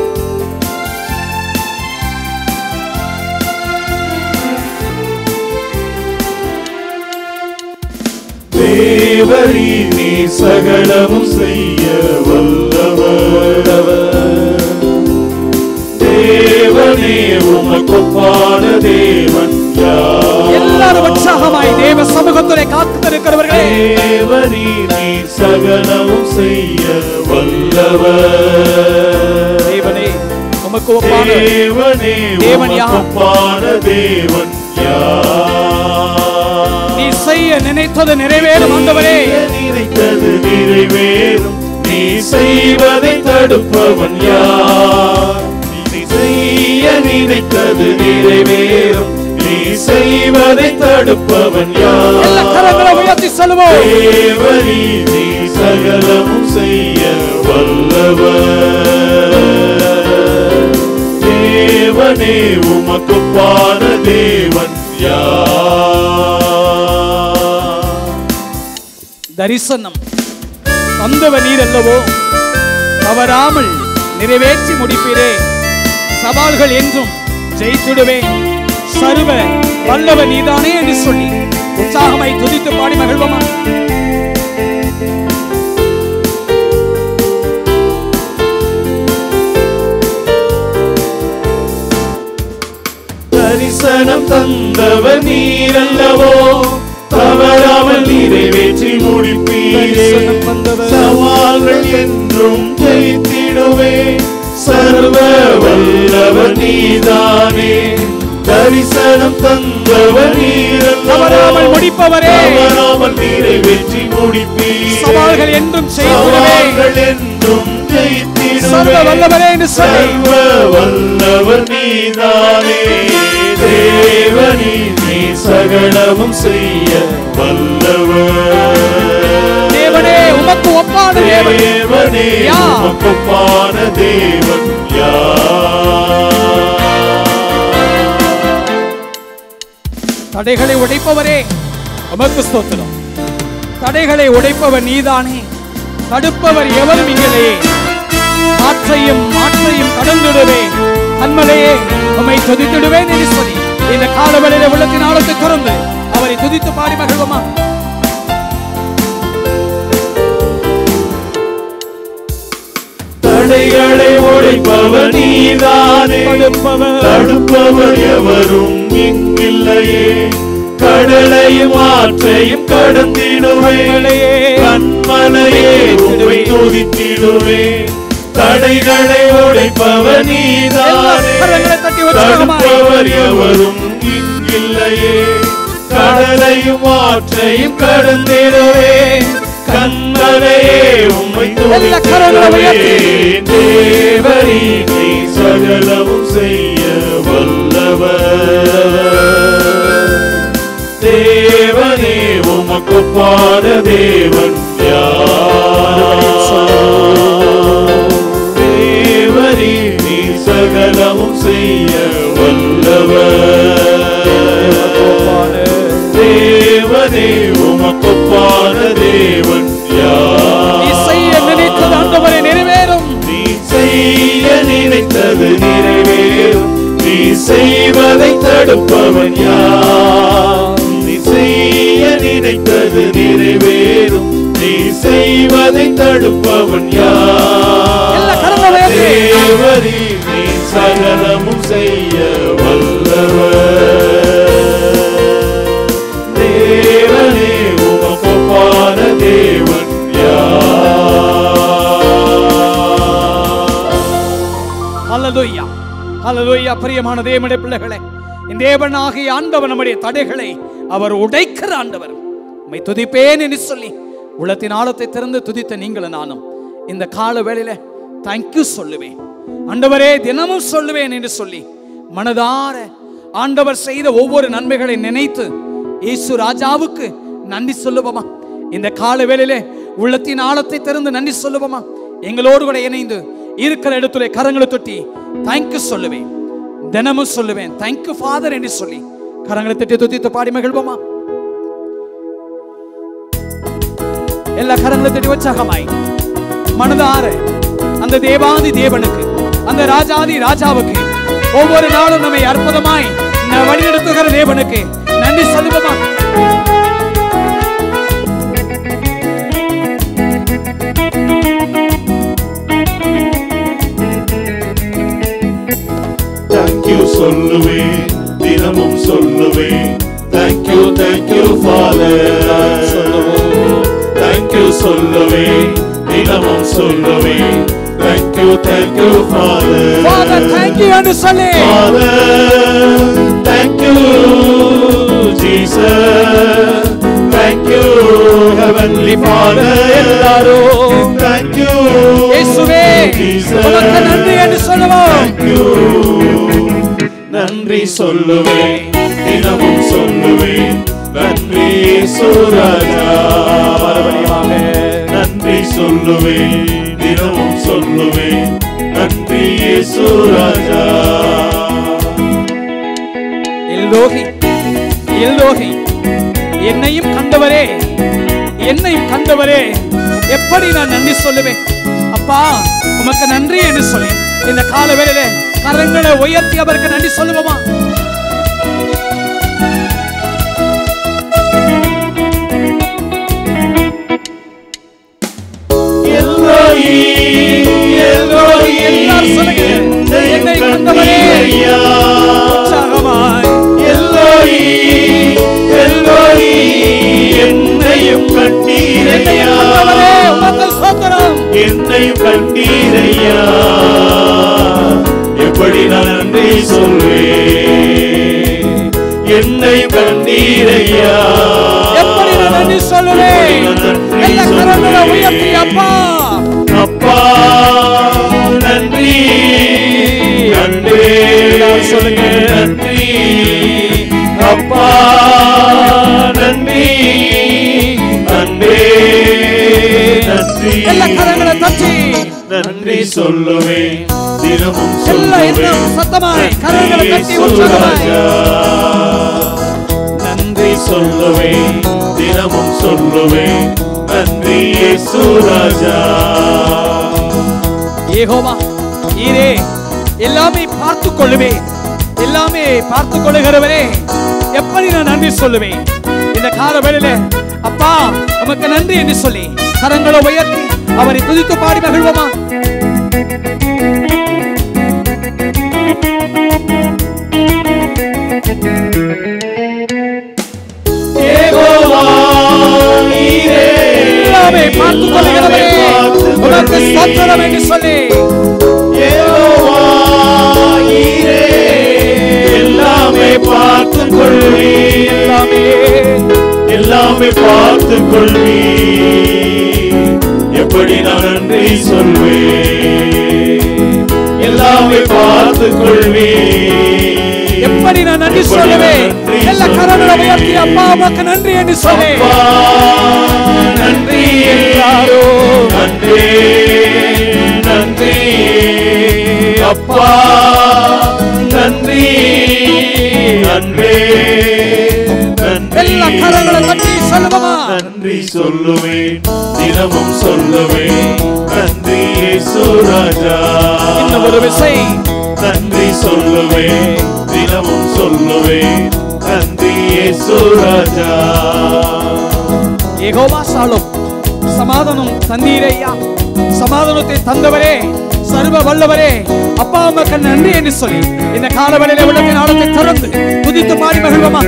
தேவரி நீ சகலமும் செய்ய வல்லவர் தேவனே உமக்கொப்பான தேவன் யார் எல்லாரும் உற்சாகமாய் தேவ சமூகத்திலே காத்திருக்கிறவர்களே தேவரி நீ சகலமும் செய்ய வல்லவர் தேவனே உமக்கு ஒப்பான தேவனே தேவன் யார்? உமக்கொப்பான தேவன் யார் நீ செய்ய நினைத்தது நிறைவேறும் ஆண்டவரே நினைத்தது நிறைவேறும் நீ செய்வதை தடுப்பவன் யார் நீ செய்ய நினைத்தது நிறைவேறும் நீ செய்வதை தடுப்பவன் எல்லா கரங்களை யார் உயர்த்தி சொல்லுவோம் தேவரி நீ சகலமும் செய்ய வல்லவர் தேவனே உமக்குப்பான தேவன் யார் தரிசனம் தந்தவ நீர் அல்லவோ தவறாமல் நிறைவேற்றி முடிப்பீரே சவால்கள் என்றும் ஜெயித்துடுவேன் சர்வ வல்லவ நீதானே என்று சொல்லி உற்சாகமாய் துதித்து பாடி மகிழ்வோமா தரிசனம் தந்தவர் நீரல்லவோ தவறாமல் நிறைவேற்றி வெற்றி முடிப்பீரே தரிசனம் தந்தவர். சவால்கள் என்றும் ஜெயித்திடுவே சர்வ வல்லவர் நீதானே தரிசனம் தந்தவர் தவறாமல் முடிப்பவரே. தவறாமல் நீரை வெற்றி முடிப்பீரே சவால்கள் என்றும் செய்திடுவே. சவால்கள் என்றும் ஜெயித்திடுவே சர்வ வல்லவரே என்று சொல்லி சர்வ வல்லவர் நீதானே தேவனே நீ சகலமும் செய்ய வல்லவர் தேவனே உமக்கு ஒப்பான தேவன் தேவனே யார்? உமக்குப்பான தேவன் யார் தடைகளை உடைப்பவரே உமக்கு ஸ்தோத்திரம் தடைகளை உடைப்பவர் நீதானே தடுப்பவர் எவரும் இங்களையே ஆற்றையும் மாற்றையும் கடந்துடுவேன் கண்மலையே உம்மை துதித்திடுவேன் என்று சொல்லி இந்த காலவெளியில உள்ளத்தின் ஆழத்தை திறந்து அவரை துதித்து பாடி மகிழ்வோமா தடைகளை உடைப்பவர் நீதானே தடுப்பவர். தடுப்பவர் எவரும் இங்கில்லையே கடலையும் ஆற்றையும் கடந்திடுவே கண்மலையே. கண்மலையே உம்மை துதித்திடுவே தடைகளை உடைப்பவர் நீதானே கரங்களை தட்டி உற்சாகமாய். தடுப்பவர் எவரும் இங்கில்லையே கடலையும் ஆற்றையும் கடந்திடுவே கண்மலையே உம்மை எல்லா கரங்களை துதித்திடுவே உயர்த்தி. தேவரே நீ சகலமும் செய்ய வல்லவர் தேவனே உமக்குப்பான தேவன் யார் தேவனே நீ சகலமும் செய்ய வல்லவர் தேவனே உமக்குப்பான தேவன் நீ யார் செய்ய நினைத்தது ஆண்டவரே நிறைவேறும் நீ செய்ய நினைத்தது நிறைவேறும் நீ செய்வதை தடுப்பவன் யார் நீ செய்ய நினைத்தது நிறைவேறும் நீ செய்வதை தடுப்பவன் எல்லா யார் கரங்களை உயர்த்தி. தேவரே நீ சகலமும் செய்ய வல்லவர் தேவனே உமக்கொப்பான தேவன் யார் ஹalleluya ஹalleluya பிரியமான தேவனுடைய பிள்ளைகளே இந்த தேவனாகிய ஆண்டவர் நம்முடைய தடைகளை அவர் உடைக்கிற ஆண்டவர் உம்மை துதிப்பேன் என்று சொல்லி உள்ளத்தின் ஆழத்தை திறந்து துதித்த நீங்களும் நானும் இந்த கால வேளையில தேங்க்யூ சொல்லுவேன் ஆண்டவரே தினமும் சொல்லுவேன் என்று சொல்லி மனதார ஆண்டவர் செய்த ஒவ்வொரு நன்மைகளை நினைத்து இயேசு ராஜாவுக்கு நன்றி சொல்லுவோமா இந்த கால வேளையிலே உள்ளத்தின் ஆழத்தை திறந்து நன்றி சொல்லுவோமா எங்களோடு கூட இணைந்து இருக்கிற இடத்துல கரங்களை தொட்டி தேங்க்யூ சொல்லுவேன் தினமும் சொல்லுவேன் தேங்க்யூ ஃபாதர் என்று சொல்லி கரங்களை தட்டி துத்தித்து பாடி மகிழ்வோமா எல்லா கரங்களை தட்டி உற்சாகமாய் மனதார அந்த தேவாதி தேவனுக்கு அந்த ராஜாதி ராஜாவுக்கு ஒவ்வொரு நாளும் நம்மை அற்புதமாய் ந- வழிநடத்துகிற தேவனுக்கு நன்றி சொல்லுவோமா தேங்க்யூ சொல்லுவேன் தினமும் சொல்லுவேன் தேங்க்யூ தேங்க்யூ ஃபாதர் சொல்லுவோம் தேங்க்யூ சொல்லுவேன் தினமும் சொல்லுவேன் thank you thank you father father thank you என்று சொல்லி Father, thank you, Jesus. Thank you, Heavenly Father. எல்லாரும் thank you, இயேசுவே Jesus. உமக்கு நன்றி என்று சொல்லுவோம் Thank you. நன்றி சொல்லுவேன் தினமும் சொல்லுவேன் நன்றி சுராஜா நன்றி சொல்லுவேன் தினமும் சொல்லுவேன் நன்றி சுராஜா எல்லோகி எல்லோகி என்னையும் கண்டவரே என்னையும் கண்டவரே எப்படி நான் நன்றி சொல்லுவேன் அப்பா உமக்கு நன்றி என்று சொல்லி இந்த கால வேளையில கரங்களை உயர்த்தி அவருக்கு நன்றி சொல்லுவோமா எல்லோயி, எல்லோயி, எல்லாரும் சொல்லுங்க. என்னை கண்டவரே. கண்டீரையா. உற்சாகமாய் எல்லோயி, எல்லோயி, என்னையும் கண்டீரையா. தந்தீரையா எப்படி நான் நன்றி சொல்வேன் என்னை கண்டீரையா எப்படி நான் நன்றி சொல்லுவேன் எல்லா கரங்களை உயர்த்தி அப்பா அப்பா நன்றி நன்றி சொல்லுங்க நன்றி அப்பா நன்றி நன்றி நன்றி எல்லா கரங்களை தட்டி நன்றி சொல்லுவேன் தினமும் எல்லா இன்னும் சத்தமாய் கரங்களை தட்டி உற்சாகமாய் நன்றி சொல்லுவேன் தினமும் சொல்லுவேன் நன்றி இயேசுராஜா ஏகோவா ஈரே எல்லாமே பார்த்து கொள்ளுவேன் எல்லாமே பார்த்து கொள்ளுகிறவரே எப்படி நான் நன்றி சொல்லுவேன் இந்த கால வேளையில அப்பா உமக்கு நன்றி என்று சொல்லி கரங்களை உயர்த்தி அவரை துதித்து பாடி மகிழ்வோமா ஏகோவா நீரே எல்லாமே பார்த்து கொள்ளுகிறவரே உமக்கு ஸ்தோத்திரம் என்று சொல்லி ஏகோவா நீரே எல்லாமே பார்த்து கொள்வி எல்லாமே எல்லாமே பார்த்து கொள்வி எப்படி நான் நன்றி சொல்வேன் எல்லாமே பார்த்து கொள்வி எப்படி நான் நன்றி சொல்லுவேன் எல்லா கரங்களை உயர்த்தி அப்பா உமக்கு நன்றி என்று சொல்லி அப்பா நன்றி எல்லாரும் நன்றி நன்றி அப்பா நன்றி நன்றி எல்லா கரங்களை தட்டி சொல்லுவோமா நன்றி சொல்லுவேன் தினமும் சொல்லுவேன் நன்றி இயேசுராஜா இன்னும் ஒரு விசை நன்றி சொல்லுவேன் தினமும் சொல்லுவேன் நன்றி இயேசுராஜா ஏகோவா சாலும் சமாதானம் தந்தீரையா சமாதானத்தை தந்தவரே சர்வ வல்லவரே அப்பா அம்மாக்கு நன்றி என்று சொல்லி இந்த காலவெளியில உள்ளத்தின் ஆழத்தை திறந்து குதித்து பாடி மகிழ்வோமா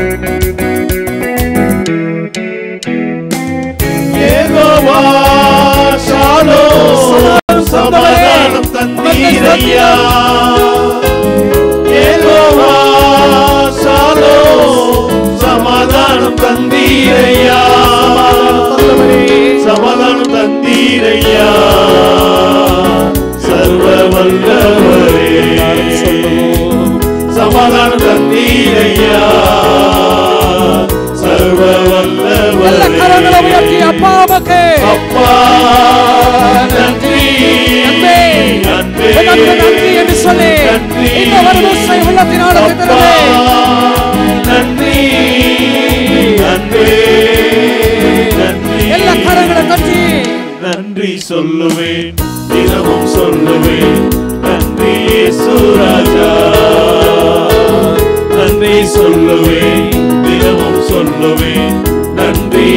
யெகோவா ஷாலோம் சமாதானம் தந்தீரையா யெகோவா ஷாலோம் சமாதானம் தந்தீரையா சமாதானம் தந்தீரையா சர்வ வல்லவரே சமாதானம் தந்தீரையா சர்வ எல்லா கரங்களை வல்லவரே உயர்த்தி அப்பா அம்மாக்கு அப்பா நன்றி நன்றி. நன்றி உமக்கு நன்றி என்று சொல்லி நன்றி. இந்த ஒரு விசை உள்ளத்தின் ஆழத்தை அப்பா திறந்து நன்றி நன்றி நன்றி எல்லா கரங்களை தட்டி நன்றி சொல்லுவேன் தினமும் சொல்லுவேன் நன்றி இயேசுராஜா நன்றி சொல்லுவேன் தினமும் சொல்லுவேன் நன்றி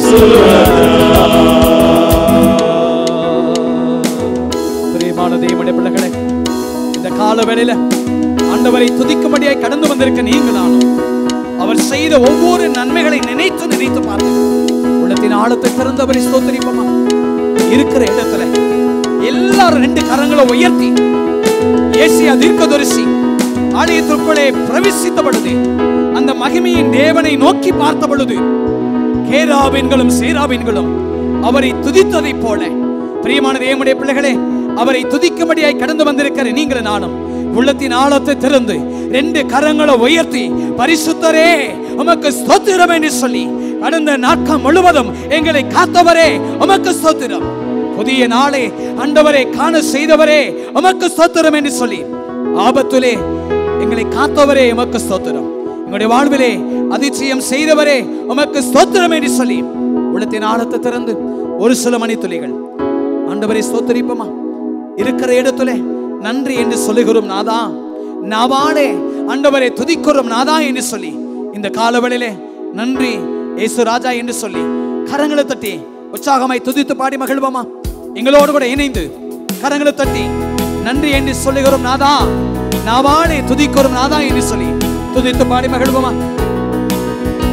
இயேசுராஜா பிரியமான தேவனுடைய பிள்ளைகளே இந்த கால வேளையில ஆண்டவரை துதிக்கும்படியாய் கடந்து வந்திருக்க நீங்க நானும் அவர் செய்த ஒவ்வொரு நன்மைகளை நினைத்து நினைத்து பார்த்து உள்ளத்தின் ஆழத்தை திறந்தவரை ஸ்தோத்தரிப்போமா இருக்கிற இடத்துல எல்லாரும் ரெண்டு கரங்களை உயர்த்தி ஏசியா தீர்க்கதரிசி ஆலயத்திற்குள்ளே பிரவேசித்த பொழுது அந்த மகிமையின் தேவனை நோக்கி பார்த்த பொழுது கேராவின்களும் சேராவின்களும் அவரை துதித்ததைப் போல பிரியமான தேவனுடைய பிள்ளைகளே அவரை துதிக்கும்படியாய் கடந்து வந்திருக்கிற நீங்கள் நானும் உள்ளத்தின் ஆழத்தை திறந்து ரெண்டு கரங்களை உயர்த்தி பரிசுத்தரே உமக்கு ஸ்தோத்திரம் என்று சொல்லி கடந்த நாட்கள் முழுவதும் எங்களை காத்தவரே உமக்கு ஸ்தோத்திரம் புதிய நாளே ஆண்டவரை காண செய்தவரே உமக்கு ஸ்தோத்திரம் என்று சொல்லி ஆபத்திலே எங்களை காத்தவரே உமக்கு ஸ்தோத்திரம் எங்களுடைய வாழ்விலே அதிசயம் செய்தவரே உமக்கு ஸ்தோத்திரம் என்று சொல்லி உள்ளத்தின் ஆழத்தை திறந்து ஒரு சில மணித்துளிகள் ஆண்டவரை ஸ்தோத்தரிப்போமா இருக்கிற இடத்துல நன்றி என்று சொல்லுகிறோம் நாதா நாவாலே ஆண்டவரை துதிக்கிறோம் நாதா என்று சொல்லி இந்த காலவெளியிலே நன்றி இயேசு ராஜா என்று சொல்லி கரங்களை தட்டி உற்சாகமாய் துதித்து பாடி மகிழ்வோமா எங்களோடு கூட இணைந்து கரங்களை தட்டி நன்றி என்று சொல்லுகிறோம் நாதா நாவாலே துதிக்கிறோம் நாதா என்று சொல்லி துதித்து பாடி மகிழ்வோமா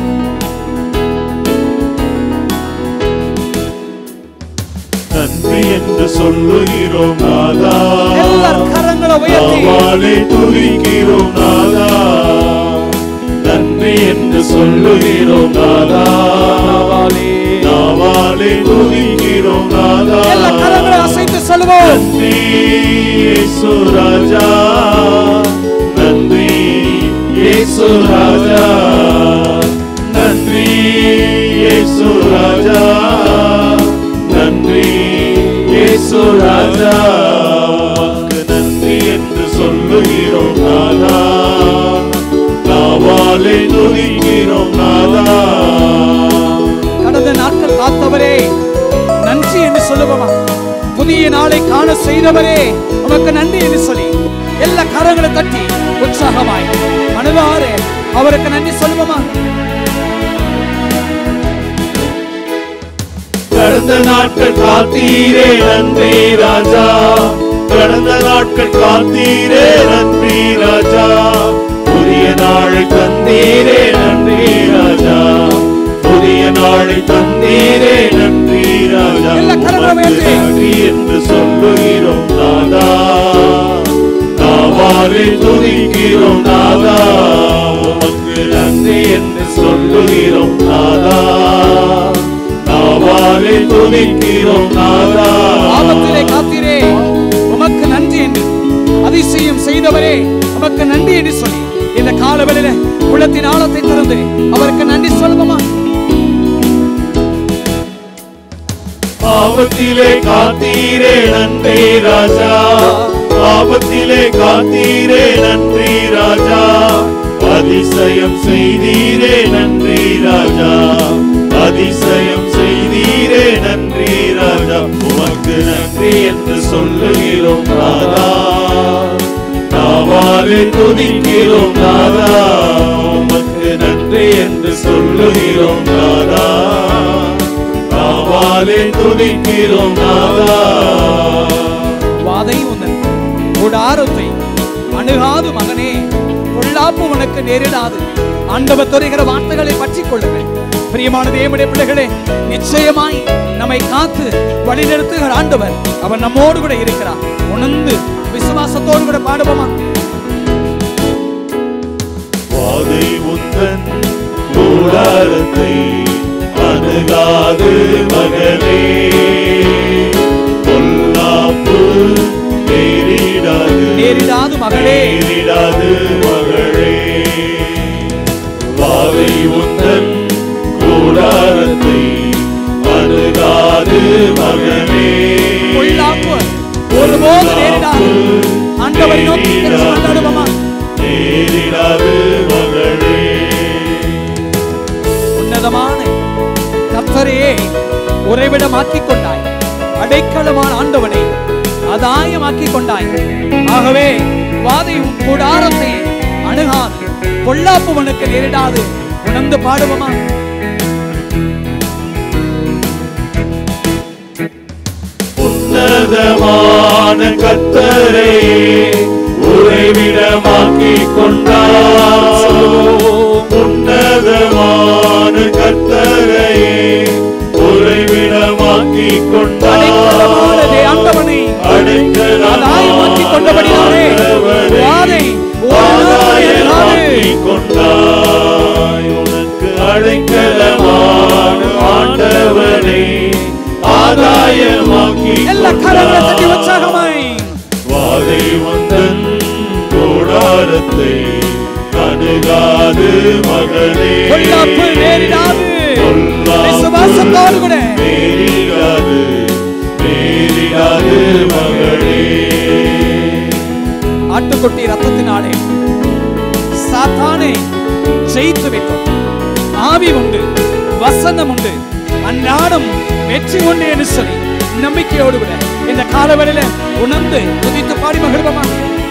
நன்றி என்று சொல்லுகிறோம் நாதா எல்லார் கரங்களை உயர்த்தி நாவாலே துதிக்கிறோம் நாதா நன்றி என்று சொல்லுகிறோம் நாதா நாவாலே துதிக்கிறோம் நாதா எல்லா கரங்களை அசைத்து சொல்லுவோம் நன்றி இயேசு ராஜா நன்றி இயேசு ராஜா நன்றி இயேசு ராஜா நன்றி இயேசு ராஜா உமக்கு நன்றி என்று சொல்லுகிறோம் நாதா நாவாலே துதிக்கிறோம் நாதா கடந்த நாட்கள் காத்தவரே நன்றி என்று சொல்லுவோமா புதிய நாளை காண செய்தவரே உமக்கு நன்றி என்று சொல்லி எல்லா கரங்களை தட்டி உற்சாகமாய் மனதாரே அவருக்கு நன்றி சொல்லுவோமா கடந்த நாட்கள் காத்தீரே நன்றி ராஜா கடந்த நாட்கள் காத்தீரே நன்றி ராஜா புதிய நாளை தந்தீரே நன்றி ராஜா புதிய நாளை தந்தீரே நன்றி ராஜா எல்லா கரங்களும் உமக்கு உயர்த்தி. நன்றி என்று சொல்லுகிறோம் நாதா நாவாலே துதிக்கிறோம் நாதா உமக்கு நன்றி என்று சொல்லுகிறோம் நாதா நாவாலே துதிக்கிறோம் நாதா ஆபத்திலே காத்தீரே உமக்கு நன்றி என்று அதிசயம் செய்தவரே உமக்கு நன்றி என்று சொல்லி இந்த காலவெளியில உள்ளத்தின் ஆழத்தை திறந்து அவருக்கு நன்றி சொல்லுவோமா ஆபத்திலே காத்தீரே நன்றி ராஜா ஆபத்திலே காத்தீரே நன்றி ராஜா அதிசயம் செய்தீரே நன்றி ராஜா அதிசயம் செய்தீரே நன்றி ராஜா உமக்கு நன்றி என்று சொல்லுகிறோம் நாதா நாவாலே துதிக்கிறோம் நாதா உமக்கு நன்றி என்று சொல்லுகிறோம் நாதா நாவாலே துதிக்கிறோம் நாதா வாதை உந்தன் கூடாரத்தை அணுகாது மகனே பொல்லாப்பு உனக்கு நேரிடாது ஆண்டவர் துறைகிற வார்த்தைகளை பற்றிக் கொள்ளுங்கள் பிரியமான தேவனுடைய பிள்ளைகளே நிச்சயமாய் நம்மை காத்து வழிநிறுத்துகிற ஆண்டவர் அவர் நம்மோடு கூட இருக்கிறார் உணர்ந்து விசுவாசத்தோடு கூட பாடுவோமா வாதை உந்தன் கூடாரத்தை அணுகாது மகனே பொல்லாப்பு நேரிடாது நேரிடாது மகளே நேரிடாது மகளே வாதை உந்தன் கூடாரத்தை அணுகாது மகனே பொல்லாப்பு ஒருபோது நேரிடாது ஆண்டவரை நோக்கி கொண்டாடுவோமா நேரிடாது மகளே உன்னதமான கர்த்தரையே உறைவிடமாக்கிக் கொண்டாய் அடைக்கலமான ஆண்டவனை அதாயமாக்கிக் கொண்டாய் ஆகவே வாதை உன் கூடாரத்தை அணுகாது பொல்லாப்பு உனக்கு நேரிடாது உணர்ந்து பாடுவோமா உன்னதமான கத்தரை உறைவிடமாக்கி கொண்டார் உன்னதமான கத்தரை உறைவிடமாக்கி அடைக்கலமானதே கொண்டார் ஆண்டவனை அதாயமாக்கிக் கொண்டபடியாலே வாதை ஒரு நாள் எழாது. ஆதாயமாக்கி கொண்டாய் உனக்கு அடைக்கலமான ஆண்டவனை ஆதாயமாக்கி எல்லா கரங்களை தட்டி கொண்டாய். உற்சாகமாய் வாதை வந்தன் கூடாரத்தை அணுகாது மகனே பொல்லாப்பு நேரிடாது பொல்லாப்பு விசுவாசத்தோடு கூட நேரிடாது நேரிடாது மகளே ஆட்டுக்குட்டி ரத்தத்தினாலே சாத்தானை ஜெயித்து விட்டோம் ஆவி உண்டு வசனம் உண்டு அன்றாடம் வெற்றி உண்டு என்று சொல்லி நம்பிக்கையோடு கூட இந்த காலவெளியில உணர்ந்து குதித்து பாடி மகிழ்வமா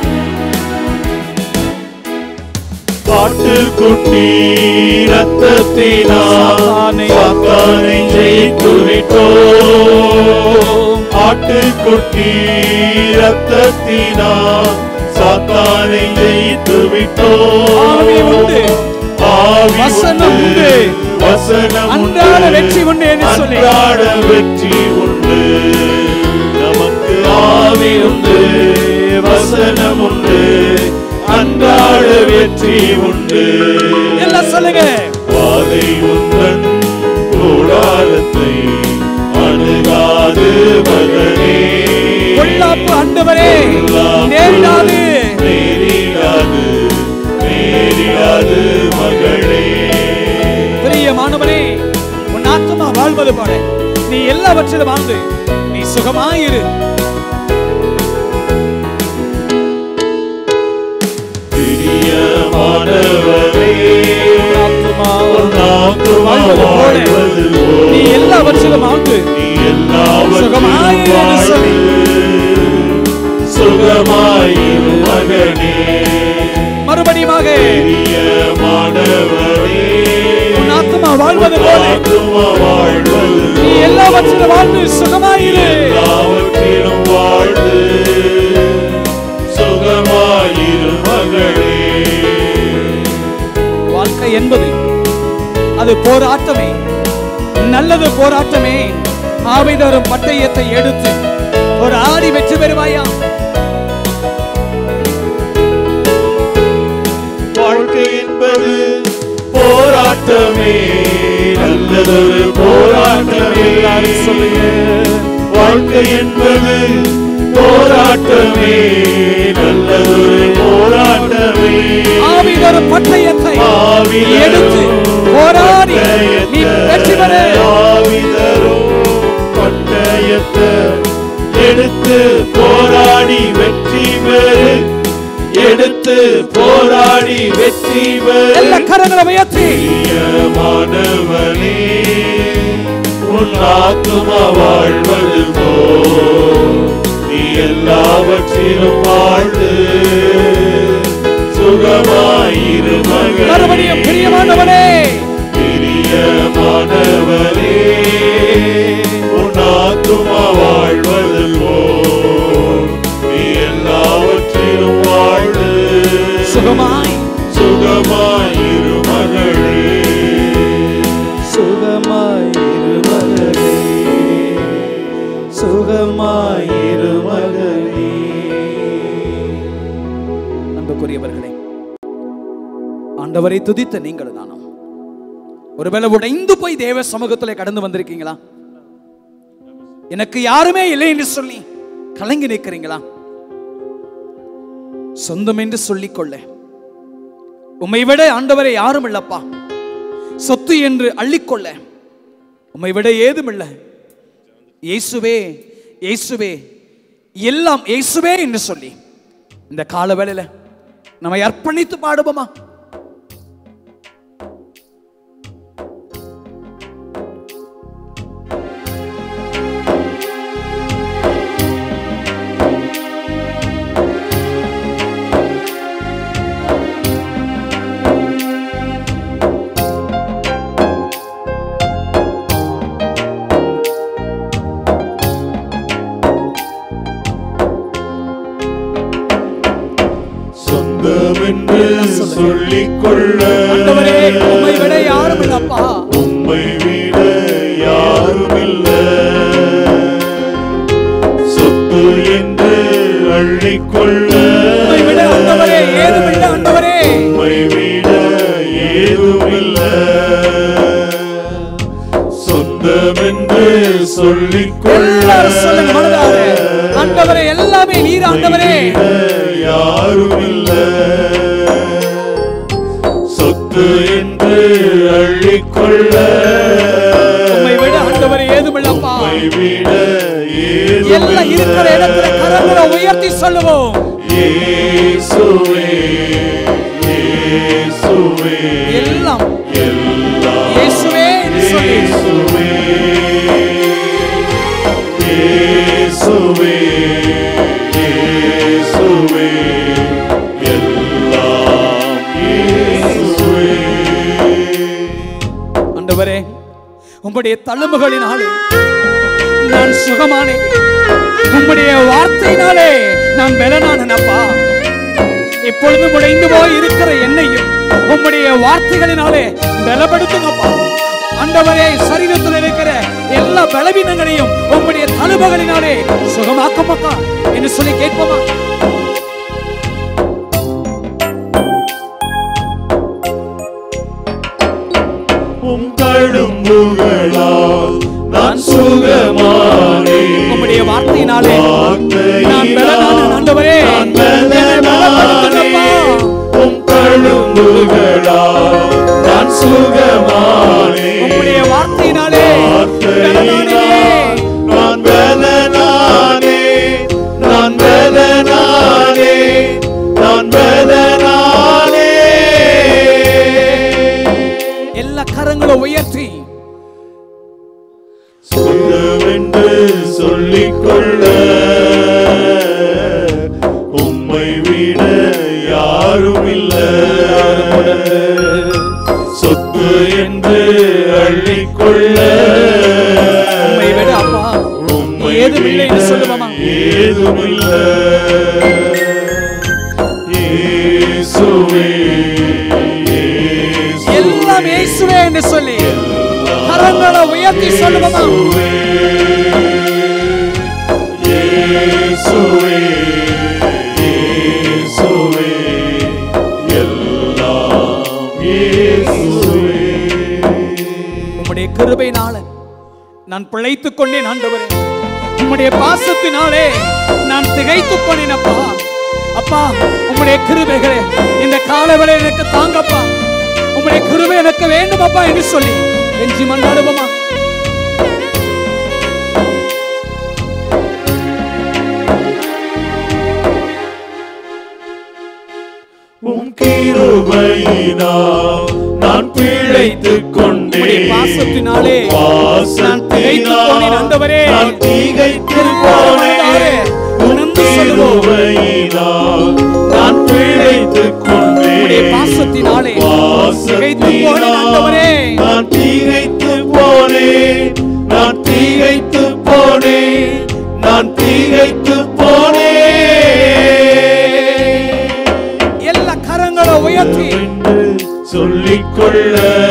பாட்டுக்குட்டி ரத்தத்தினால் சாத்தானை சாத்தானை ஜெயித்து விட்டோம் ஆட்டுக்குட்டி ரத்தத்தினால் சாத்தானை ஜெயித்து விட்டோம் ஆவி உண்டு. ஆவி வசனம் உண்டு. வசனம் அன்றாட உண்டு. வெற்றி உண்டு என்று சொல்லி. அன்றாட வெற்றி உண்டு வெற்றி உண்டு எல்லாம் சொல்லுங்க பாதை உந்தன் கூடாரத்தை அணுகாது மகனே பொல்லாப்பு ஆண்டவரே நேரிடாது நேரிடாது நேரிடாது மகளே பிரியமானவனே உன் ஆத்மா வாழ்வது போல நீ எல்லாவற்றிலும் வாழ்ந்து நீ சுகமாயிரு பிரியமானவரே ஆத்துமா உன் ஆத்துமா வாழ்வது போல வாழ்வது நீ போல் எல்லாவற்றிலும் வாழ்ந்து நீ எல்லாவற்றிலும் சுகமாயிரு என்று சொல்லி. வாழ்ந்து சுகமாயிரு மகனே மறுபடியுமாக பிரியமானவரே உன் ஆத்மா வாழ்வது போல ஆத்துமா வாழ்வது நீ எல்லாவற்றிலும் வாழ்ந்து சுகமாயிரு எல்லாவற்றிலும் வாழ்ந்து சுகமாயிரு மகளே வாழ்க்கை என்பது அது போராட்டமே நல்லது போராட்டமே ஆவை தரும் பட்டயத்தை எடுத்து ஒரு ஆடி வெற்றி பெறுவாயா வாழ்க்கை என்பது போராட்டமே நல்லதொரு போராட்டமே எல்லாரும் சொல்லுங்க வாழ்க்கை என்பது போராட்டமே நல்லதொரு போராட்டமே ஆவி தரும் பட்டயத்தை ஆவி நீ எடுத்து போராடி நீ வெற்றி பெறு ஆவி தரும் பட்டயத்தை எடுத்து போராடி வெற்றி பெறு எடுத்து போராடி வெற்றி எல்லா பெறு கரங்களை உயர்த்தி பிரியமானவனே உன் ஆத்துமா வாழ்வது போ நீ எல்லாவற்றிலும் வாழ்ந்து சுகமாயிரு மறுபடியும் மகளே பிரியமானவனே பிரியமானவரே உன் ஆத்துமா வாழ்வது போல் நீ எல்லாவற்றிலும் வாழ்ந்து சுகமாய் சுகமாயிரு மகளே சுகமாயிரு மகளே சுகமாயிரு மகளே அன்புக்குரியவர்களே ஆண்டவரை துதித்த நீங்கள் நானும் ஒருவேளை உடைந்து போய் தேவ சமூகத்துல கடந்து வந்திருக்கீங்களா எனக்கு யாருமே இல்லை என்று சொல்லி கலங்கி நிற்கிறீங்களா சொந்தம் என்று சொல்லிக்கொள்ள உம்மை விட ஆண்டவரை யாரும் இல்லப்பா சொத்து என்று அள்ளிக்கொள்ள உம்மை விட ஏதும் இல்லை இயேசுவே இயேசுவே எல்லாம் இயேசுவே என்று சொல்லி இந்த கால வேளையில நம்மை அர்ப்பணித்து பாடுவோமா சொந்தம் என்று சொல்லிக் கொள்ள ஆண்டவரே உம்மை விட யாரும் இல்லப்பா உம்மை விட யாரும் இல்ல சொத்து என்று அள்ளிக்கொள்ள உம்மை விட ஆண்டவரே ஏதும் இல்லை ஆண்டவரே உம்மை விட ஏதும் இல்ல சொந்தம் என்று சொல்லிக் கொள்ள எல்லாரும் சொல்லுங்க மனதார ஆண்டவரே எல்லாமே நீர் ஆண்டவரே யாரும் இல்ல சொத்து என்று அள்ளிக்கொள்ள உம்மை விட ஆண்டவரே ஏதும் இல்லப்பா உம்மை விட ஏதும் எல்லாம் இருக்கிற இடத்துல கரங்களை உயர்த்தி சொல்லுவோம் இயேசுவே இயேசுவே எல்லாம் எல்லாம் இயேசுவே என்று சொல்லி இயேசுவே இயேசுவே இயேசுவே எல்லாம் இயேசுவே ஆண்டவரே உம்முடைய தழும்புகளினாலே நான் சுகமானேன் உம்முடைய வார்த்தையினாலே நான் பலனானப்பா இப்பொழுது உடைந்து போய் இருக்கிற என்னையும் உம்முடைய வார்த்தைகளினாலே பலப்படுத்துங்கப்பா ஆண்டவரே சரீரத்தில் இருக்கிற எல்லா பலவீனங்களையும் உம்முடைய தழும்புகளினாலே சுகமாக்கமாக்கா என்று சொல்லி கேட்போமா தழும்புகளால் நான் சுகமானே உம்முடைய வார்த்தையினாலே நான் பலனான ஆண்டவரே நான் என்னை பலப்படுத்துங்கப்பா. உம் தழும்புகளால் நான் சுகமானே உம்முடைய வார்த்தையினாலே பலனானே. நான் பலனானே நான் பலனானே நான் பலனானே எல்லா கரங்களும் உயர்த்தி சொந்தமென்று சொல்லிக்கொள்ள உம்மை விட யாரும் இல்ல சொத்து என்று அள்ளிக்கொள்ள உம்மை விட அப்பா உம்மை ஏதுமில்லை என்று விட சொல்லுவோமா ஏதுமில்ல இயேசுவே இயேசுவே, எல்லாம் இயேசுவே என்று சொல்லி கரங்களை உயர்த்தி சொல்லுவோமா இயேசுவே, இயேசுவே, எல்லாம் இயேசுவே. உம்முடைய கிருபையினால நான் பிழைத்துக் கொண்டேன் ஆண்டவரே உம்முடைய பாசத்தினாலே நான் திகைத்துப் போனேன் அப்பா அப்பா உம்முடைய கிருபைகளே இந்த காலவரை எனக்கு தாங்கப்பா உம்முடைய கிருபை எனக்கு வேண்டும் அப்பா என்று சொல்லி எஞ்சி மன்றாடுவோமா உம் கிருபையினால் நான் பிழைத்துக் கொண்டேன் உம்முடைய பாசத்தினாலே உம் நான் திகைத்துப் போனேன் ஆண்டவரே. நான் திகைத்துப் ஆண்டவரே, போனேன் உம் உணர்ந்து சொல்லுவோம். கிருபையினால் நான் பிழைத்துக் கொண்டேன் உம்முடைய பாசத்தினாலே திகைத்துப் போனேன் ஆண்டவரே நான் திகைத்து போனேன் நான் திகைத்து போனேன் நான் திகைத்து போனேன் எல்லா கரங்களை உயர்த்தி என்று சொல்லிக்கொள்ள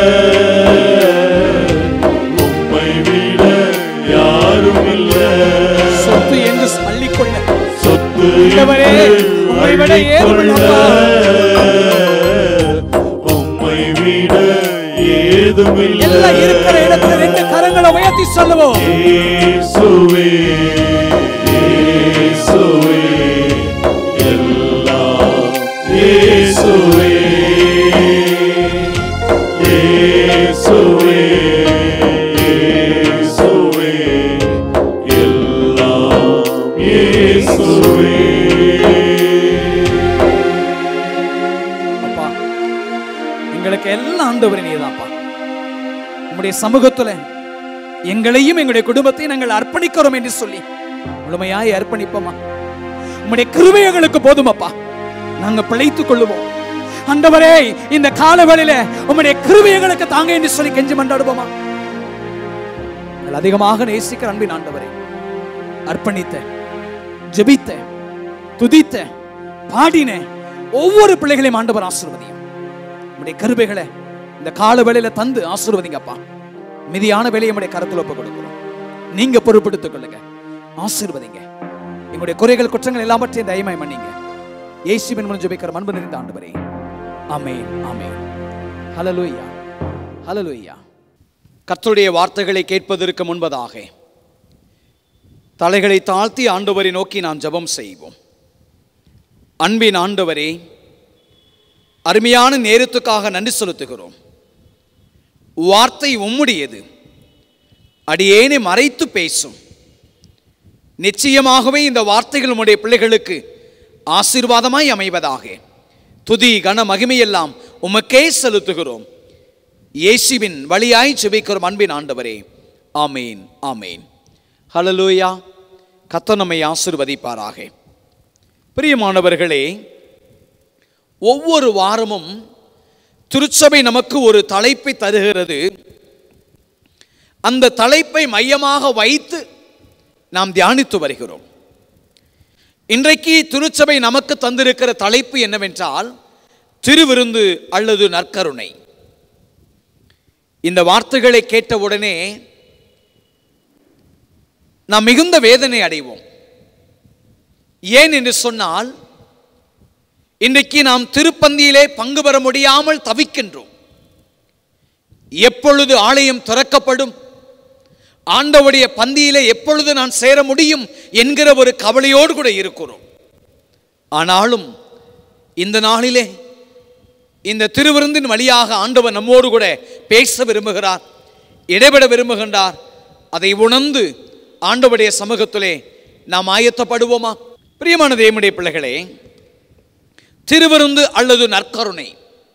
உம்மை விட யாரும் இல்ல சொத்து என்று சொல்லிக்கொள்ள சொத்து ஆண்டவரே, என்று உம்மை விட ஏதும் இல்லப்பா. உம்மை விட ஏதுமில்லை எல்லாம் இருக்கிற இடத்துல ரெண்டு கரங்களை உயர்த்தி சொல்லுவோம் இயேசுவே இயேசுவே எல்லாம் இயேசுவே இயேசுவே இயேசுவே எல்லாம் இயேசுவே அப்பா எங்களுக்கு எல்லாம் ஆண்டவரே நீதான்ப்பா உம்முடைய சமூகத்துல எங்களையும் எங்களுடைய குடும்பத்தையும் நாங்கள் அர்ப்பணிக்கிறோம் என்று சொல்லி முழுமையாய் அர்ப்பணிப்போமா உம்முடைய கிருபை எங்களுக்கு போதுமப்பா நாங்க பிழைத்துக் கொள்ளுவோம் ஆண்டவரே இந்த காலவெளியில உம்முடைய கிருபை எங்களுக்கு தாங்க என்று சொல்லி கெஞ்சி மண்டாடுவோமா எங்கள் அதிகமாக நேசிக்கிற அன்பின் ஆண்டவரே அர்ப்பணித்த ஜெபித்த துதித்த பாடின ஒவ்வொரு பிள்ளைகளையும் ஆண்டவர் ஆசீர்வதியும் உம்முடைய கருபைகளை இந்த கால வேளையில தந்து ஆசீர்வதிங்கப்பா மிதியான வேலையை நம்முடைய கருத்துல ஒப்பு கொடுக்கிறோம் நீங்க பொறுப்பெடுத்துக் கொள்ளுங்க ஆசீர்வதிங்க எங்களுடைய குறைகள் குற்றங்கள் எல்லாவற்றையும் தயமாய் மன்னிங்க இயேசுவின் மூலம் ஜெபிக்கிற அன்பு நிறைந்த ஆண்டவரே ஆமென் ஆமென் ஹalleluya ஹalleluya கர்த்தருடைய வார்த்தைகளை கேட்பதற்கு முன்பதாக தலைகளை தாழ்த்தி ஆண்டவரை நோக்கி நாம் ஜெபம் செய்வோம் அன்பின் ஆண்டவரே அருமையான நேரத்துக்காக நன்றி செலுத்துகிறோம் வார்த்தை உம்முடையது அடியேனை மறைத்து பேசும் நிச்சயமாகவே இந்த வார்த்தைகள் உம்முடைய பிள்ளைகளுக்கு ஆசீர்வாதமாய் அமைவதாக துதி கன மகிமையெல்லாம் உமக்கே செலுத்துகிறோம் இயேசுவின் வழியாய் செபிக்கிறோம் அன்பின் ஆண்டவரே ஆமேன் ஆமேன் ஹalleluya கர்த்தர் நம்மை ஆசீர்வதிப்பாராக பிரியமானவர்களே ஒவ்வொரு வாரமும் திருச்சபை நமக்கு ஒரு தலைப்பை தருகிறது அந்த தலைப்பை மையமாக வைத்து நாம் தியானித்து வருகிறோம் இன்றைக்கு திருச்சபை நமக்கு தந்திருக்கிற தலைப்பு என்னவென்றால் திருவிருந்து அல்லது நற்கருணை இந்த வார்த்தைகளை கேட்டவுடனே நாம் மிகுந்த வேதனை அடைவோம் ஏன் என்று சொன்னால் இன்றைக்கு நாம் திருப்பந்தியிலே பங்கு பெற முடியாமல் தவிக்கின்றோம் எப்பொழுது ஆலயம் திறக்கப்படும் ஆண்டவுடைய பந்தியிலே எப்பொழுது நான் சேர முடியும் என்கிற ஒரு கவலையோடு கூட இருக்கிறோம் ஆனாலும் இந்த நாளிலே இந்த திருவிருந்தின் வழியாக ஆண்டவர் நம்மோடு கூட பேச விரும்புகிறார் இடைபெட விரும்புகின்றார் அதை உணர்ந்து ஆண்டவருடைய சமூகத்திலே நாம் ஆயத்தப்படுவோமா பிரியமான தேவனுடைய பிள்ளைகளே திருவிருந்து அல்லது நற்கருணை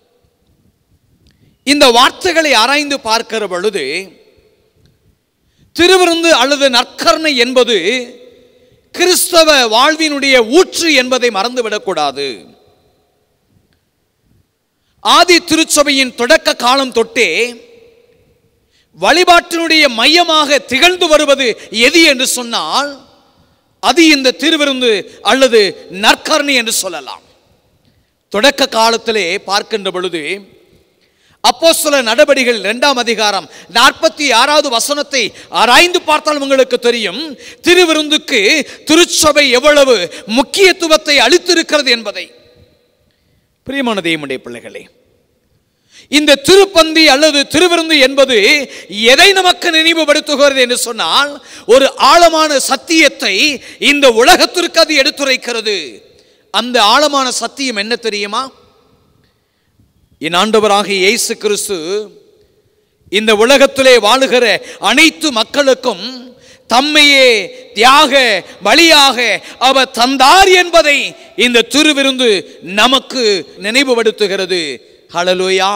இந்த வார்த்தைகளை ஆராய்ந்து பார்க்கிற பொழுது திருவிருந்து அல்லது நற்கருணை என்பது கிறிஸ்தவ வாழ்வினுடைய ஊற்று என்பதை மறந்துவிடக்கூடாது ஆதி திருச்சபையின் தொடக்க காலம் தொட்டே வழிபாட்டினுடைய மையமாக திகழ்ந்து வருவது எது என்று சொன்னால் அது இந்த திருவிருந்து அல்லது நற்கருணை என்று சொல்லலாம் தொடக்க காலத்திலே பார்க்கின்ற பொழுது அப்போஸ்தல நடபடிகள் இரண்டாம் அதிகாரம் நாற்பத்தி ஆறாவது வசனத்தை ஆராய்ந்து பார்த்தால் உங்களுக்கு தெரியும் திருவிருந்துக்கு திருச்சபை எவ்வளவு முக்கியத்துவத்தை அளித்திருக்கிறது என்பதை பிரியமான தேவனுடைய பிள்ளைகளே இந்த திருப்பந்தி அல்லது திருவிருந்து என்பது எதை நமக்கு நினைவுபடுத்துகிறது என்று சொன்னால் ஒரு ஆழமான சத்தியத்தை இந்த உலகத்திற்கு அது எடுத்துரைக்கிறது அந்த ஆழமான சத்தியம் என்ன தெரியுமா என் ஆண்டவராகிய இயேசு கிறிஸ்து இந்த உலகத்திலே வாழுகிற அனைத்து மக்களுக்கும் தம்மையே தியாக பலியாக அவர் தந்தார் என்பதை இந்த திருவிருந்து நமக்கு நினைவுபடுத்துகிறது ஹalleluya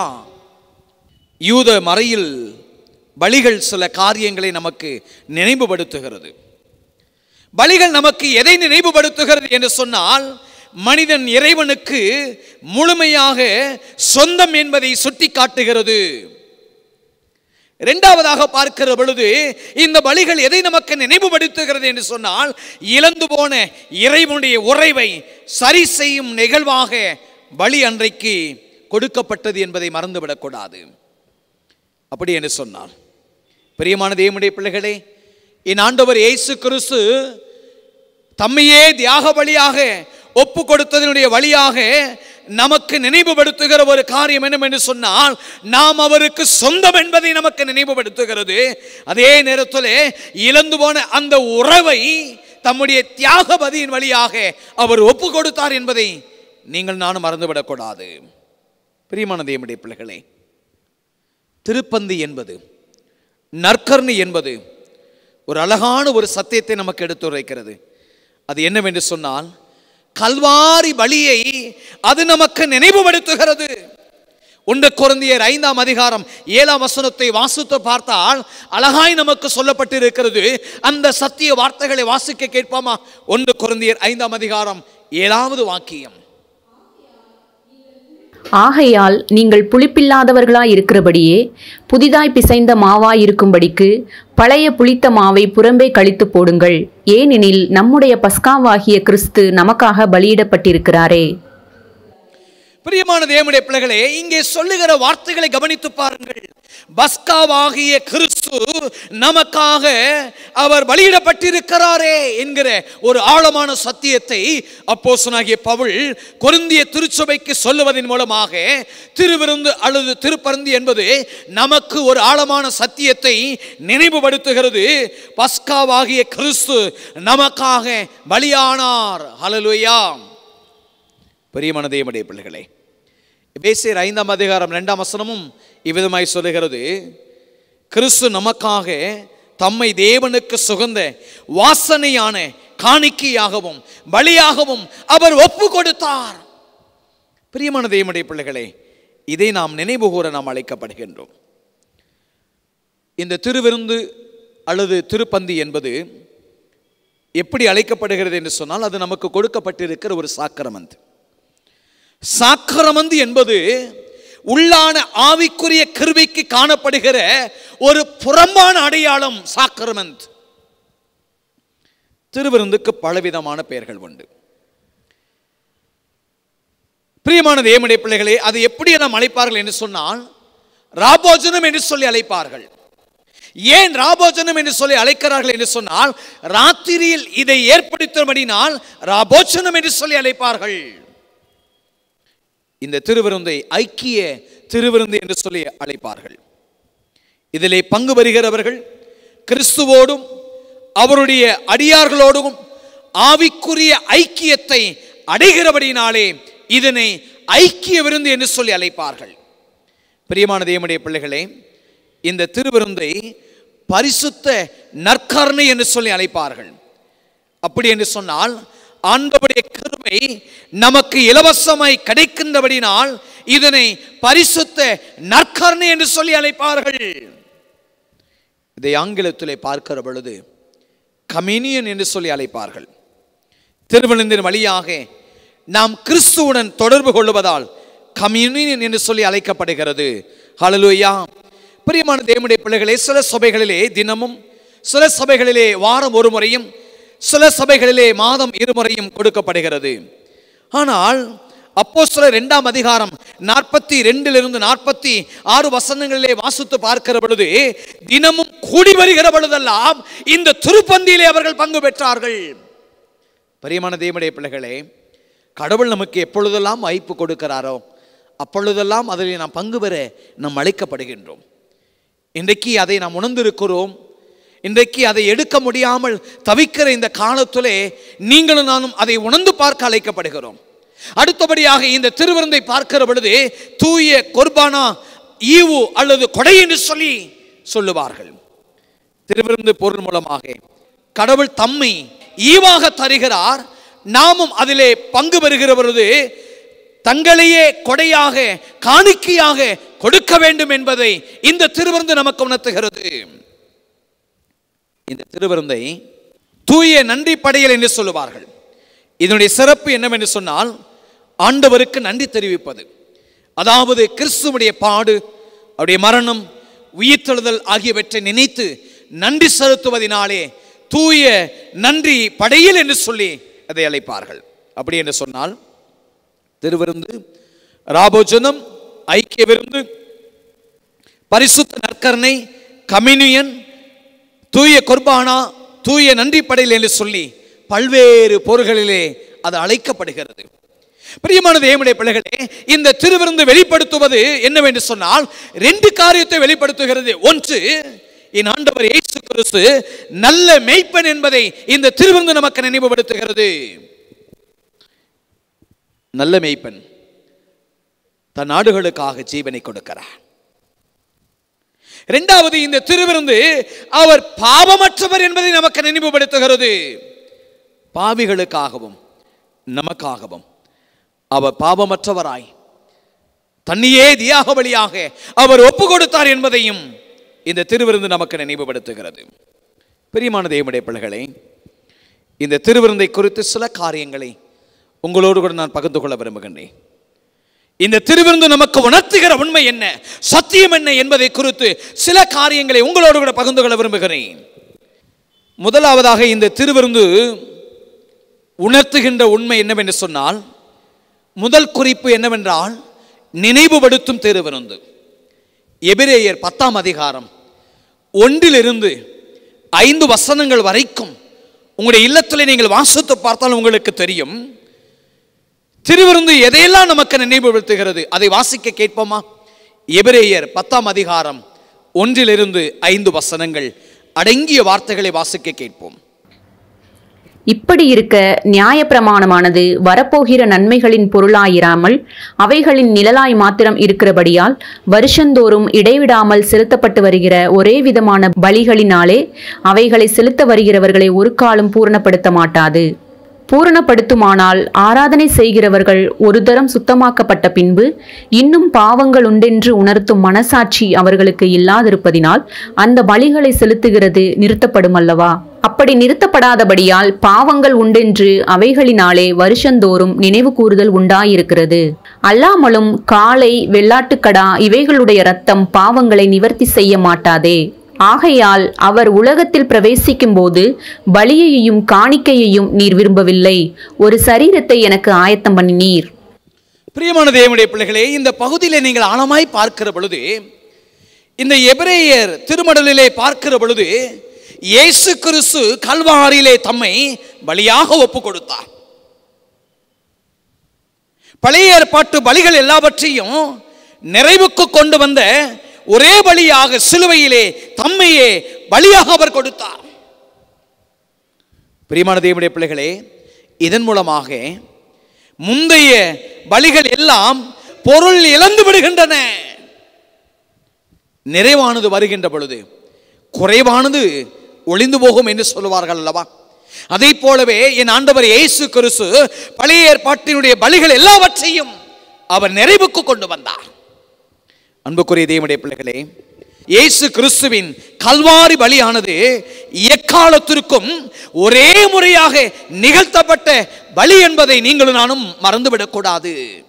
யூத மறையில் பலிகள் சில காரியங்களை நமக்கு நினைவுபடுத்துகிறது பலிகள் நமக்கு எதை நினைவுபடுத்துகிறது என்று சொன்னால் மனிதன் இறைவனுக்கு முழுமையாக சொந்தம் என்பதை சுட்டி காட்டுகிறது இரண்டாவதாக பார்க்கிற பொழுது இந்த பலிகள் எதை நமக்கு நினைவுபடுத்துகிறது என்று சொன்னால் இழந்து போன இறைவனுடைய உறைவை சரி செய்யும் நிகழ்வாக பலி அன்றைக்கு கொடுக்கப்பட்டது என்பதை மறந்துவிடக்கூடாது அப்படி என்று சொன்னார் பிரியமான தேவனுடைய பிள்ளைகளே என் ஆண்டவர் இயேசு கிறிஸ்து தம்மையே தியாக பலியாக ஒப்பு கொடுத்ததனுடைய வழியாக நமக்கு நினைவுபடுத்துகிற ஒரு காரியம் என்னவென்று சொன்னால் நாம் அவருக்கு சொந்தம் என்பதை நமக்கு நினைவுபடுத்துகிறது அதே நேரத்தில் இழந்து போன அந்த உறவை தம்முடைய தியாகபதியின் வழியாக அவர் ஒப்பு கொடுத்தார் என்பதை நீங்கள் நானும் மறந்துவிடக்கூடாது பிரியமான தேவனுடைய பிள்ளைகளே திருப்பந்தி என்பது நற்கர்ணி என்பது ஒரு அழகான ஒரு சத்தியத்தை நமக்கு எடுத்துரைக்கிறது அது என்னவென்று சொன்னால் கல்வாரி பலியை அது நமக்கு நினைவுபடுத்துகிறது ஒன்று குருந்தியர் ஐந்தாம் அதிகாரம் ஏழாம் வசனத்தை வாசித்து பார்த்தால் அழகாய் நமக்கு சொல்லப்பட்டிருக்கிறது அந்த சத்திய வார்த்தைகளை வாசிக்க கேட்போமா ஒன்று குருந்தியர் ஐந்தாம் அதிகாரம் ஏழாவது வாக்கியம் ஆகையால் நீங்கள் புளிப்பில்லாதவர்களாய் இருக்கிறபடியே புதிதாய் பிசைந்த மாவாய் இருக்கும்படிக்கு பழைய புளித்த மாவை புறம்பே கழித்து போடுங்கள் ஏனெனில் நம்முடைய பஸ்காவாகிய கிறிஸ்து நமக்காக பலியிடப்பட்டிருக்கிறாரே பிரியமான தேவனுடைய பிள்ளைகளே இங்கே சொல்லுகிற வார்த்தைகளை கவனித்து பாருங்கள் பஸ்காவாகிய கிறிஸ்து நமக்காக அவர் பலியிடப்பட்டிருக்கிறாரே என்கிற ஒரு ஆழமான சத்தியத்தை அப்போசனாகிய பவுல் கொருந்திய திருச்சபைக்கு சொல்லுவதன் மூலமாக திருவிருந்து அல்லது திருப்பருந்து என்பது நமக்கு ஒரு ஆழமான சத்தியத்தை நினைவுபடுத்துகிறது பஸ்காவாகிய கிறிஸ்து நமக்காக பலியானார் ஹalleluya பெரியமான தேவனுடைய பிள்ளைகளே பேசியர் ஐந்தாம் அதிகாரம் இரண்டாம் வசனமும் இவ்விதமாய் சொல்லுகிறது கிறிஸ்து நமக்காக தம்மை தேவனுக்கு சுகந்த வாசனையான காணிக்கையாகவும் பலியாகவும் அவர் ஒப்பு கொடுத்தார் பிரியமான தேவனுடைய பிள்ளைகளே இதை நாம் நினைவு கூற நாம் அழைக்கப்படுகின்றோம் இந்த திருவிருந்து அல்லது திருப்பந்தி என்பது எப்படி அழைக்கப்படுகிறது என்று சொன்னால் அது நமக்கு கொடுக்கப்பட்டிருக்கிற ஒரு சாக்கிரமந்த் சாக்கிரமந்து என்பது உள்ளான ஆவிக்குரிய கிருபைக்கு காணப்படுகிற ஒரு புறம்பான அடையாளம் சாக்கிரமந்த் திருவிருந்துக்கு பலவிதமான பெயர்கள் உண்டு பிரியமான தேவனுடைய பிள்ளைகளே அது எப்படி நாம் அழைப்பார்கள் என்று சொன்னால் ராபோஜனம் என்று சொல்லி அழைப்பார்கள் ஏன் ராபோஜனம் என்று சொல்லி அழைக்கிறார்கள் என்று சொன்னால் ராத்திரியில் இதை ஏற்படுத்தும்படினால் ராபோஜனம் என்று சொல்லி அழைப்பார்கள் இந்த திருவிருந்தை ஐக்கிய திருவிருந்து என்று சொல்லி அழைப்பார்கள் இதிலே பங்கு பெறுகிறவர்கள் கிறிஸ்துவோடும் அவருடைய அடியார்களோடும் ஆவிக்குரிய ஐக்கியத்தை அடைகிறபடினாலே இதனை ஐக்கிய விருந்து என்று சொல்லி அழைப்பார்கள் பிரியமான தேவனுடைய பிள்ளைகளே இந்த திருவிருந்தை பரிசுத்த நற்கருணை என்று சொல்லி அழைப்பார்கள் அப்படி என்று சொன்னால் ஆண்டவருடைய கிருபை நமக்கு இலவசமாய் கிடைக்கின்றபடினால் இதனை பரிசுத்த நற்கருணை என்று சொல்லி அழைப்பார்கள் இதை ஆங்கிலத்திலே பார்க்கிற பொழுது கம்யூனியன் என்று சொல்லி அழைப்பார்கள் திருவிழந்தின் வழியாக நாம் கிறிஸ்துவுடன் தொடர்பு கொள்வதால் கம்யூனியன் என்று சொல்லி அழைக்கப்படுகிறது ஹalleluya பிரியமான தேவனுடைய பிள்ளைகளே சில சபைகளிலே தினமும் சில சபைகளிலே வாரம் ஒரு முறையும் சில சபைகளிலே மாதம் இருமுறையும் கொடுக்கப்படுகிறது ஆனால் அப்போ சில இரண்டாம் அதிகாரம் நாற்பத்தி ரெண்டிலிருந்து நாற்பத்தி ஆறு வசனங்களிலே வாசித்து பார்க்கிற பொழுது தினமும் கூடி வருகிற பொழுதெல்லாம் இந்த திருப்பந்தியிலே அவர்கள் பங்கு பெற்றார்கள் பிரியமான தேவனுடைய பிள்ளைகளே கடவுள் நமக்கு எப்பொழுதெல்லாம் வாய்ப்பு கொடுக்கிறாரோ அப்பொழுதெல்லாம் அதில் நாம் பங்கு பெற நாம் அழைக்கப்படுகின்றோம் இன்றைக்கு அதை நாம் உணர்ந்திருக்கிறோம் இன்றைக்கு அதை எடுக்க முடியாமல் தவிக்கிற இந்த காலத்திலே நீங்களும் நானும் அதை உணர்ந்து பார்க்க அழைக்கப்படுகிறோம் அடுத்தபடியாக இந்த திருவிருந்தை பார்க்கிற பொழுது தூய கொர்பானா ஈவு அல்லது கொடை என்று சொல்லி சொல்லுவார்கள் திருவிருந்து பொருள் மூலமாக கடவுள் தம்மை ஈவாக தருகிறார் நாமும் அதிலே பங்கு பெறுகிற பொழுது தங்களையே கொடையாக காணிக்கையாக கொடுக்க வேண்டும் என்பதை இந்த திருவிருந்து நமக்கு உணர்த்துகிறது இந்த திருவிருந்தை தூய நன்றி படையல் என்று சொல்லுவார்கள் இதனுடைய சிறப்பு என்னவென்று சொன்னால் ஆண்டவருக்கு நன்றி தெரிவிப்பது அதாவது கிறிஸ்துவுடைய பாடு அவருடைய மரணம் உயிர்த்தெழுதல் ஆகியவற்றை நினைத்து நன்றி செலுத்துவதினாலே தூய நன்றி படையல் என்று சொல்லி அதை அழைப்பார்கள் அப்படி என்று சொன்னால் திருவிருந்து ராபோஜனம் ஐக்கிய விருந்து பரிசுத்த நற்கரணை கம்யூனியன் தூய குர்பானா தூய நன்றி படையல் என்று சொல்லி பல்வேறு போர்களிலே அது அழைக்கப்படுகிறது பிரியமான தேவனுடைய பிள்ளைகளே இந்த திருவிருந்து வெளிப்படுத்துவது என்னவென்று சொன்னால் ரெண்டு காரியத்தை வெளிப்படுத்துகிறது ஒன்று என் ஆண்டவர் இயேசு கிறிஸ்து நல்ல மெய்ப்பன் என்பதை இந்த திருவிருந்து நமக்கு நினைவுபடுத்துகிறது நல்ல மெய்ப்பன் தன் நாடுகளுக்காக ஜீவனை கொடுக்கிறார் இரண்டாவது இந்த திருவிருந்து அவர் பாவமற்றவர் என்பதை நமக்கு நினைவுபடுத்துகிறது பாவிகளுக்காகவும் நமக்காகவும் அவர் பாவமற்றவராய் தன்னையே தியாக வழியாக அவர் ஒப்பு கொடுத்தார் என்பதையும் இந்த திருவிருந்து நமக்கு நினைவுபடுத்துகிறது பிரியமான தேவனுடைய பிள்ளைகளே இந்த திருவிருந்தை குறித்து சில காரியங்களை உங்களோடு கூட நான் பகிர்ந்து கொள்ள விரும்புகின்றேன் இந்த திருவிருந்து நமக்கு உணர்த்துகிற உண்மை என்ன சத்தியம் என்ன என்பதை குறித்து சில காரியங்களை உங்களோடு கூட பகிர்ந்து கொள்ள விரும்புகிறேன் முதலாவதாக இந்த திருவிருந்து உணர்த்துகின்ற உண்மை என்னவென்று சொன்னால் முதல் குறிப்பு என்னவென்றால் நினைவுபடுத்தும் திருவிருந்து எபிரேயர் பத்தாம் அதிகாரம் ஒன்றிலிருந்து ஐந்து வசனங்கள் வரைக்கும் உங்களுடைய இல்லத்தில் நீங்கள் வாசித்து பார்த்தால் உங்களுக்கு தெரியும் திருவிருந்து எதையெல்லாம் நமக்கு நினைவுபடுத்துகிறது அதை வாசிக்க கேட்போமா எபிரேயர் பத்தாம் அதிகாரம் ஒன்றிலிருந்து ஐந்து வசனங்கள் அடங்கிய வார்த்தைகளை வாசிக்க கேட்போம் இப்படி இருக்க நியாயப்பிரமாணமானது வரப்போகிற நன்மைகளின் பொருளாயிராமல் அவைகளின் நிழலாய் மாத்திரம் இருக்கிறபடியால் வருஷந்தோறும் இடைவிடாமல் செலுத்தப்பட்டு வருகிற ஒரே விதமான பலிகளினாலே அவைகளை செலுத்த வருகிறவர்களை ஒரு காலம் பூரணப்படுத்த மாட்டாது பூரணப்படுத்துமானால் ஆராதனை செய்கிறவர்கள் ஒரு தரம் சுத்தமாக்கப்பட்ட பின்பு இன்னும் பாவங்கள் உண்டென்று உணர்த்தும் மனசாட்சி அவர்களுக்கு இல்லாதிருப்பதினால் அந்த பலிகளை செலுத்துகிறது நிறுத்தப்படும் அல்லவா அப்படி நிறுத்தப்படாதபடியால் பாவங்கள் உண்டென்று அவைகளினாலே வருஷந்தோறும் நினைவு கூறுதல் உண்டாயிருக்கிறது அல்லாமலும் காளை வெள்ளாட்டுக்கடா இவைகளுடைய ரத்தம் பாவங்களை நிவர்த்தி செய்ய மாட்டாதே ஆகையால் அவர் உலகத்தில் பிரவேசிக்கும் போது பலியையும் காணிக்கையையும் நீர் விரும்பவில்லை ஒரு சரீரத்தை எனக்கு ஆயத்தம் பண்ணினீர் பிரியமான தேவனுடைய பிள்ளைகளே இந்த பகுதியிலே நீங்கள் ஆழமாய் பார்க்கிற பொழுது இந்த எபிரேயர் திருமடலிலே பார்க்கிற பொழுது இயேசு கிறிஸ்து கல்வாரியிலே தம்மை பலியாக ஒப்பு கொடுத்தார் பழைய ஏற்பாட்டு பலிகள் எல்லாவற்றையும் நிறைவுக்கு கொண்டு வந்த ஒரே பலியாக சிலுவையிலே தம்மையே பலியாக அவர் கொடுத்தார் பிரியமான தேவனுடைய பிள்ளைகளே இதன் மூலமாக முந்தைய பலிகள் எல்லாம் பொருள் இழந்து விடுகின்றன நிறைவானது வருகின்ற பொழுது குறைவானது ஒளிந்து போகும் என்று சொல்லுவார்கள் அல்லவா அதை போலவே என் ஆண்டவர் இயேசு கிறிஸ்து பழைய ஏற்பாட்டினுடைய பலிகள் எல்லாவற்றையும் அவர் நிறைவுக்கு கொண்டு வந்தார் அன்புக்குரிய தேவனுடைய பிள்ளைகளே இயேசு கிறிஸ்துவின் கல்வாரி பலியானது எக்காலத்திற்கும் ஒரே முறையாக நிகழ்த்தப்பட்ட பலி என்பதை நீங்களும் நானும் மறந்துவிடக்கூடாது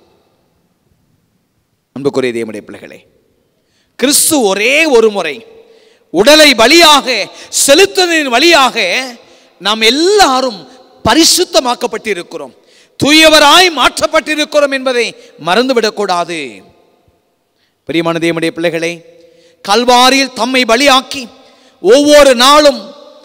அன்புக்குரிய தேவனுடைய பிள்ளைகளே கிறிஸ்து ஒரே ஒரு முறை உடலை பலியாக செலுத்தலின் வழியாக நாம் எல்லாரும் பரிசுத்தமாக்கப்பட்டிருக்கிறோம் தூயவராய் மாற்றப்பட்டிருக்கிறோம் என்பதை மறந்துவிடக்கூடாது பிரியமான தேவனுடைய பிள்ளைகளே கல்வாரியில் தம்மை பலியாக்கி ஒவ்வொரு நாளும்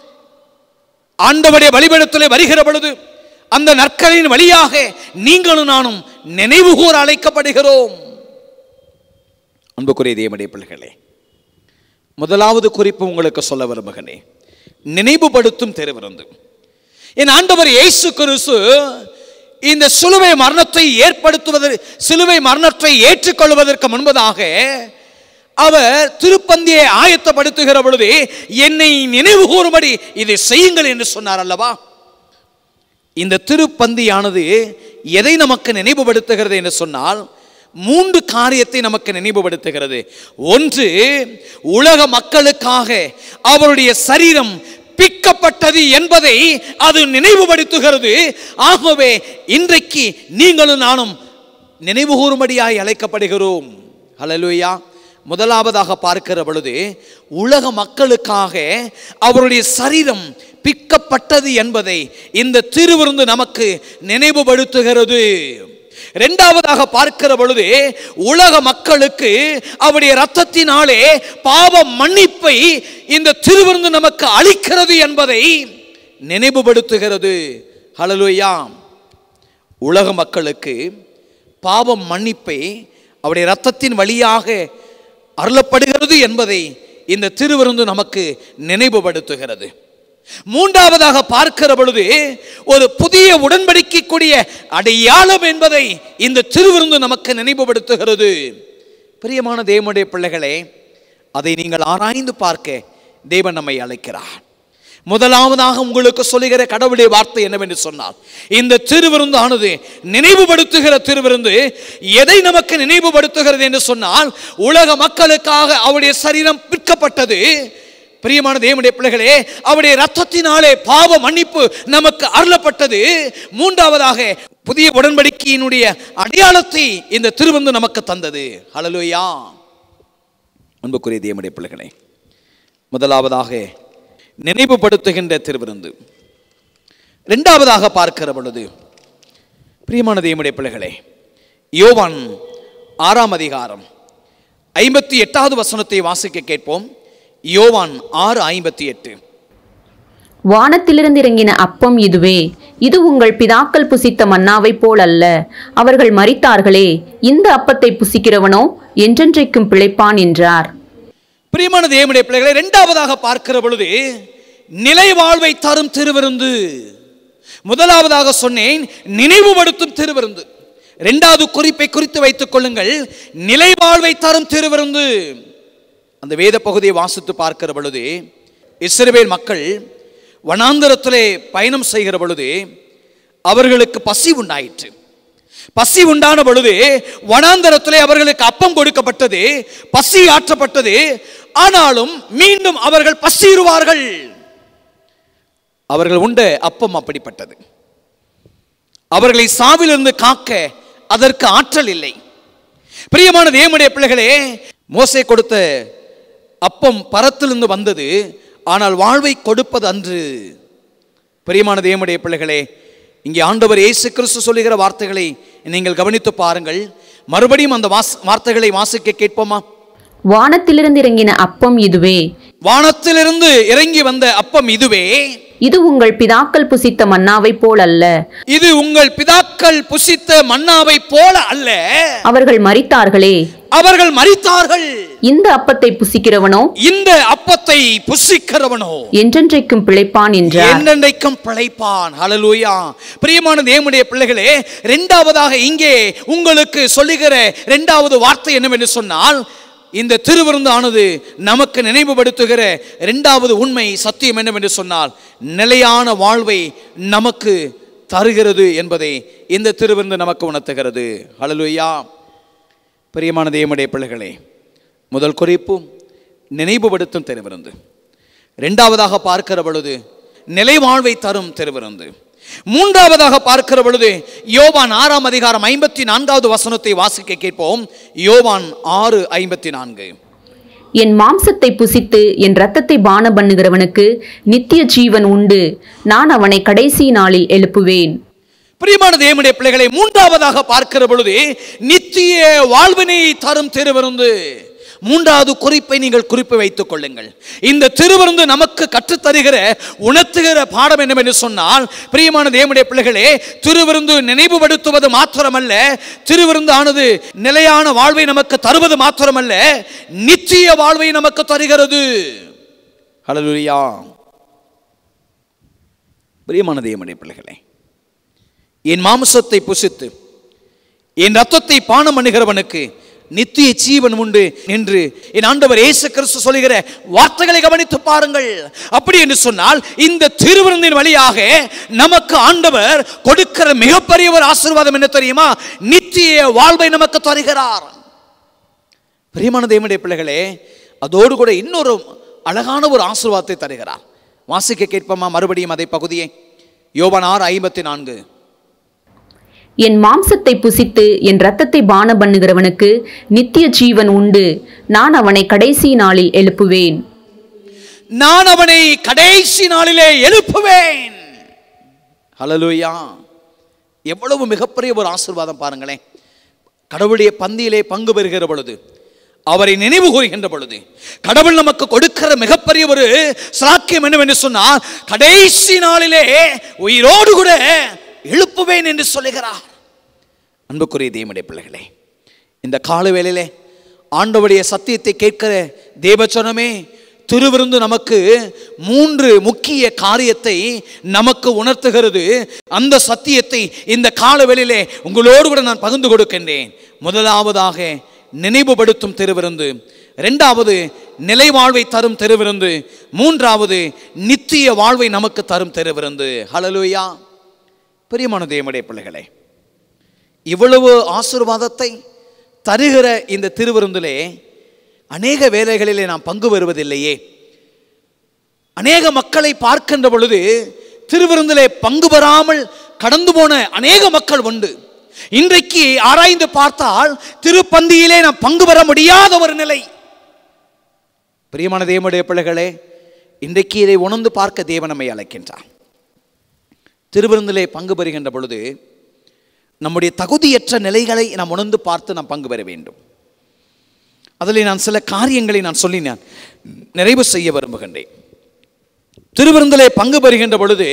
ஆண்டவருடைய பலிபீடத்திலே வருகிற பொழுது அந்த நற்களின் வழியாக நீங்களும் நானும் நினைவு கூற அழைக்கப்படுகிறோம் அன்புக்குரிய தேவனுடைய பிள்ளைகளே முதலாவது குறிப்பு உங்களுக்கு சொல்ல விரும்புகிறேன் நினைவுபடுத்தும் திருவிருந்து என் ஆண்டவர் இயேசு கிறிஸ்து இந்த சிலுவை மரணத்தை ஏற்படுத்துவதற்கு சிலுவை மரணத்தை ஏற்றுக்கொள்வதற்கு முன்பதாக அவர் திருப்பந்தியை ஆயத்தப்படுத்துகிற பொழுது என்னை நினைவு கூறும்படி இதை செய்யுங்கள் என்று சொன்னார் அல்லவா இந்த திருப்பந்தியானது எதை நமக்கு நினைவுபடுத்துகிறது என்று சொன்னால் மூன்று காரியத்தை நமக்கு நினைவுபடுத்துகிறது ஒன்று உலக மக்களுக்காக அவருடைய சரீரம் பிக்கப்பட்டது என்பதை அது நினைவுபடுத்துகிறது ஆகவே இன்றைக்கு நீங்களும் நானும் நினைவு கூறும்படியாய் அழைக்கப்படுகிறோம் ஹalleluya முதலாவதாக பார்க்கிற பொழுது உலக மக்களுக்காக அவருடைய சரீரம் பிக்கப்பட்டது என்பதை இந்த திருவிருந்து நமக்கு நினைவுபடுத்துகிறது இரண்டாவதாக பார்க்கிற பொழுது உலக மக்களுக்கு அவருடைய ரத்தத்தினாலே பாவ மன்னிப்பை இந்த திருவிருந்து நமக்கு அளிக்கிறது என்பதை நினைவுபடுத்துகிறது ஹalleluya உலக மக்களுக்கு பாவம் மன்னிப்பை அவருடைய ரத்தத்தின் வழியாக அருளப்படுகிறது என்பதை இந்த திருவிருந்து நமக்கு நினைவுபடுத்துகிறது மூன்றாவதாக பார்க்கிற பொழுது ஒரு புதிய உடன்படிக்கைக்குரிய அடையாளம் என்பதை இந்த திருவிருந்து நமக்கு நினைவுபடுத்துகிறது பிரியமான தேவனுடைய பிள்ளைகளே அதை நீங்கள் ஆராய்ந்து பார்க்க தேவன் நம்மை அழைக்கிறார் முதலாவதாக உங்களுக்கு சொல்லுகிற கடவுளுடைய வார்த்தை என்னவென்று சொன்னால் இந்த திருவிருந்து ஆனது நினைவுபடுத்துகிற திருவிருந்து எதை நமக்கு நினைவுபடுத்துகிறது என்று சொன்னால் உலக மக்களுக்காக அவருடைய சரீரம் பிற்கப்பட்டது பிரியமான தேவனுடைய பிள்ளைகளே அவருடைய ரத்தத்தினாலே பாவ மன்னிப்பு நமக்கு அருளப்பட்டது மூன்றாவதாக புதிய உடன்படிக்கையினுடைய அடையாளத்தை இந்த திருவிருந்து நமக்கு தந்தது ஹalleluya அன்புக்குரிய தேவனுடைய பிள்ளைகளே முதலாவதாக நினைவுபடுத்துகின்ற திருவிருந்து இரண்டாவதாக பார்க்கிற பொழுது பிரியமான தேவனுடைய பிள்ளைகளே யோவான் ஆறாம் அதிகாரம் ஐம்பத்தி எட்டாவது வசனத்தை வாசிக்க கேட்போம் யோவான் ஆறு ஐம்பத்தி எட்டு வானத்திலிருந்து இறங்கின அப்பம் இதுவே இது உங்கள் பிதாக்கள் புசித்த மன்னாவைப் போல் அல்ல அவர்கள் மரித்தார்களே இந்த அப்பத்தை புசிக்கிறவனோ என்றென்றைக்கும் பிழைப்பான் என்றார் பிரியமான தேவனுடைய பிள்ளைகளை இரண்டாவதாக பார்க்கிற பொழுது நிலை வாழ்வை தரும் திருவிருந்து முதலாவதாக சொன்னேன் நினைவுபடுத்தும் திருவிருந்து இரண்டாவது குறிப்பை குறித்து வைத்துக் கொள்ளுங்கள் நிலை வாழ்வை தரும் திருவிருந்து அந்த வேத பகுதியை வாசித்து பார்க்கிற பொழுது இஸ்ரவேல் மக்கள் வனாந்தரத்திலே பயணம் செய்கிற பொழுது அவர்களுக்கு பசி உண்டாயிற்று பசி உண்டான பொழுது வனாந்தரத்திலே அவர்களுக்கு அப்பம் கொடுக்கப்பட்டது பசி ஆற்றப்பட்டது ஆனாலும் மீண்டும் அவர்கள் பசியுறுவார்கள் அவர்கள் உண்ட அப்பம் அப்படிப்பட்டது அவர்களை சாவிலிருந்து காக்க அதற்கு ஆற்றல் இல்லை பிரியமான தேவனுடைய பிள்ளைகளே மோசே கொடுத்த அப்பம் பரத்திலிருந்து வந்தது ஆனால் வாழ்வை கொடுப்பது அன்று பிரியமான தேவனுடைய பிள்ளைகளே இங்கே ஆண்டவர் இயேசு கிறிஸ்து சொல்லுகிற வார்த்தைகளை நீங்கள் கவனித்து பாருங்கள் மறுபடியும் அந்த வாஸ் வார்த்தைகளை வாசிக்க கேட்போமா வானத்திலிருந்து இறங்கின அப்பம் இதுவே வானத்திலிருந்து இறங்கி வந்த அப்பம் இதுவே இது உங்கள் பிதாக்கள் புசித்த மன்னாவைப் போல் அல்ல இது உங்கள் பிதாக்கள் புசித்த மன்னாவை போல அல்ல அவர்கள் மரித்தார்களே அவர்கள் மரித்தார்கள் இந்த அப்பத்தை புசிக்கிறவனோ இந்த அப்பத்தை புசிக்கிறவனோ என்றென்றைக்கும் பிழைப்பான் என்றார் என்னென்றைக்கும் பிழைப்பான் ஹalleluya பிரியமான தேவனுடைய பிள்ளைகளே இரண்டாவதாக இங்கே உங்களுக்கு சொல்லுகிற இரண்டாவது வார்த்தை என்னவென்று சொன்னால் இந்த திருவிருந்தானது நமக்கு நினைவுபடுத்துகிற இரண்டாவது உண்மை சத்தியம் என்னவென்று சொன்னால் நிலையான வாழ்வை நமக்கு தருகிறது என்பதை இந்த திருவிருந்து நமக்கு உணர்த்துகிறது ஹalleluya பிரியமான தேவனுடைய பிள்ளைகளே முதல் குறிப்பு நினைவுபடுத்தும் திருவிருந்து இரண்டாவதாக பார்க்கிற பொழுது நிலை வாழ்வை தரும் திருவிருந்து மூன்றாவதாக பார்க்கிற பொழுது யோவான் ஆறாம் அதிகாரம் ஐம்பத்தி நான்காவது வசனத்தை வாசிக்க கேட்போம் யோவான் ஆறு ஐம்பத்தி நான்கு என் மாம்சத்தை புசித்து என் இரத்தத்தை பான பண்ணுகிறவனுக்கு நித்திய ஜீவன் உண்டு நான் அவனை கடைசி நாளில் எழுப்புவேன் பிரியமான தேவனுடைய பிள்ளைகளை மூன்றாவதாக பார்க்கிற பொழுது நித்திய வாழ்வினை தரும் திருவிருந்து மூன்றாவது குறிப்பை நீங்கள் குறிப்பு வைத்துக் கொள்ளுங்கள் இந்த திருவிருந்து நமக்கு கற்றுத்தருகிற உணர்த்துகிற பாடம் என்னவென்று சொன்னால் பிரியமான தேவனுடைய பிள்ளைகளே திருவிருந்து நினைவுபடுத்துவது மாத்திரமல்ல திருவிருந்து ஆனது நிலையான வாழ்வை நமக்கு தருவது மாத்திரமல்ல நித்திய வாழ்வை நமக்கு தருகிறது ஹalleluya பிரியமான தேவனுடைய பிள்ளைகளே என் மாம்சத்தை புசித்து என் ரத்தத்தை பானம் பண்ணுகிறவனுக்கு நித்திய ஜீவன் உண்டு என்று என் ஆண்டவர் இயேசு கிறிஸ்து சொல்லுகிற வார்த்தைகளை கவனித்து பாருங்கள் அப்படி என்று சொன்னால் இந்த திருவிருந்தின் வழியாக நமக்கு ஆண்டவர் கொடுக்கிற மிகப்பெரிய ஒரு ஆசீர்வாதம் என்ன தெரியுமா நித்திய வாழ்வை நமக்கு தருகிறார் பிரியமான தேவனுடைய பிள்ளைகளே அதோடு கூட இன்னொரு அழகான ஒரு ஆசீர்வாதத்தை தருகிறார் வாசிக்க கேட்போமா மறுபடியும் அதை பகுதியை யோவான் ஆறு ஐம்பத்தி நான்கு என் மாம்சத்தை புசித்து என் இரத்தத்தை பான பண்ணுகிறவனுக்கு நித்திய ஜீவன் உண்டு நான் அவனை கடைசி நாளில் எழுப்புவேன் நான் அவனை கடைசி நாளிலே எழுப்புவேன் ஹalleluya எவ்வளவு மிகப்பெரிய ஒரு ஆசீர்வாதம் பாருங்களேன் கடவுளுடைய பந்தியிலே பங்கு பெறுகிற பொழுது அவரை நினைவு கூறுகின்ற பொழுது கடவுள் நமக்கு கொடுக்கிற மிகப்பெரிய ஒரு சாக்கியம் என்னவென்று சொன்னால் கடைசி நாளிலே உயிரோடு கூட எழுப்புவேன் என்று சொல்லுகிறார் அன்புக்குரிய தேவனுடைய பிள்ளைகளே இந்த கால வேளையிலே ஆண்டவருடைய சத்தியத்தை கேட்கிற தேவச்சனமே திருவிருந்து நமக்கு மூன்று முக்கிய காரியத்தை நமக்கு உணர்த்துகிறது அந்த சத்தியத்தை இந்த கால வேளையிலே உங்களோடு கூட நான் பகிர்ந்து கொடுக்கின்றேன் முதலாவதாக நினைவுபடுத்தும் திருவிருந்து இரண்டாவது நிலை வாழ்வை தரும் திருவிருந்து மூன்றாவது நித்திய வாழ்வை நமக்கு தரும் திருவிருந்து ஹalleluya பிரியமான தேவனுடைய பிள்ளைகளே இவ்வளவு ஆசீர்வாதத்தை தருகிற இந்த திருவிருந்திலே அநேக வேலைகளிலே நாம் பங்கு பெறுவதில்லையே அநேக மக்களை பார்க்கின்ற பொழுது திருவிருந்திலே பங்கு பெறாமல் கடந்து போன அநேக மக்கள் உண்டு இன்றைக்கு ஆராய்ந்து பார்த்தால் திருப்பந்தியிலே நாம் பங்கு பெற முடியாத ஒரு நிலை பிரியமான தேவனுடைய பிள்ளைகளே இன்றைக்கு இதை உணர்ந்து பார்க்க தேவன் நம்மை அழைக்கின்றார் திருவிருந்திலே பங்கு பெறுகின்ற பொழுது நம்முடைய தகுதியற்ற நிலைகளை நாம் உணர்ந்து பார்த்து நாம் பங்கு பெற வேண்டும் அதில் நான் சில காரியங்களை நான் சொல்லி நான் நிறைவு செய்ய விரும்புகின்றேன் திருவிருந்திலே பங்கு பெறுகின்ற பொழுது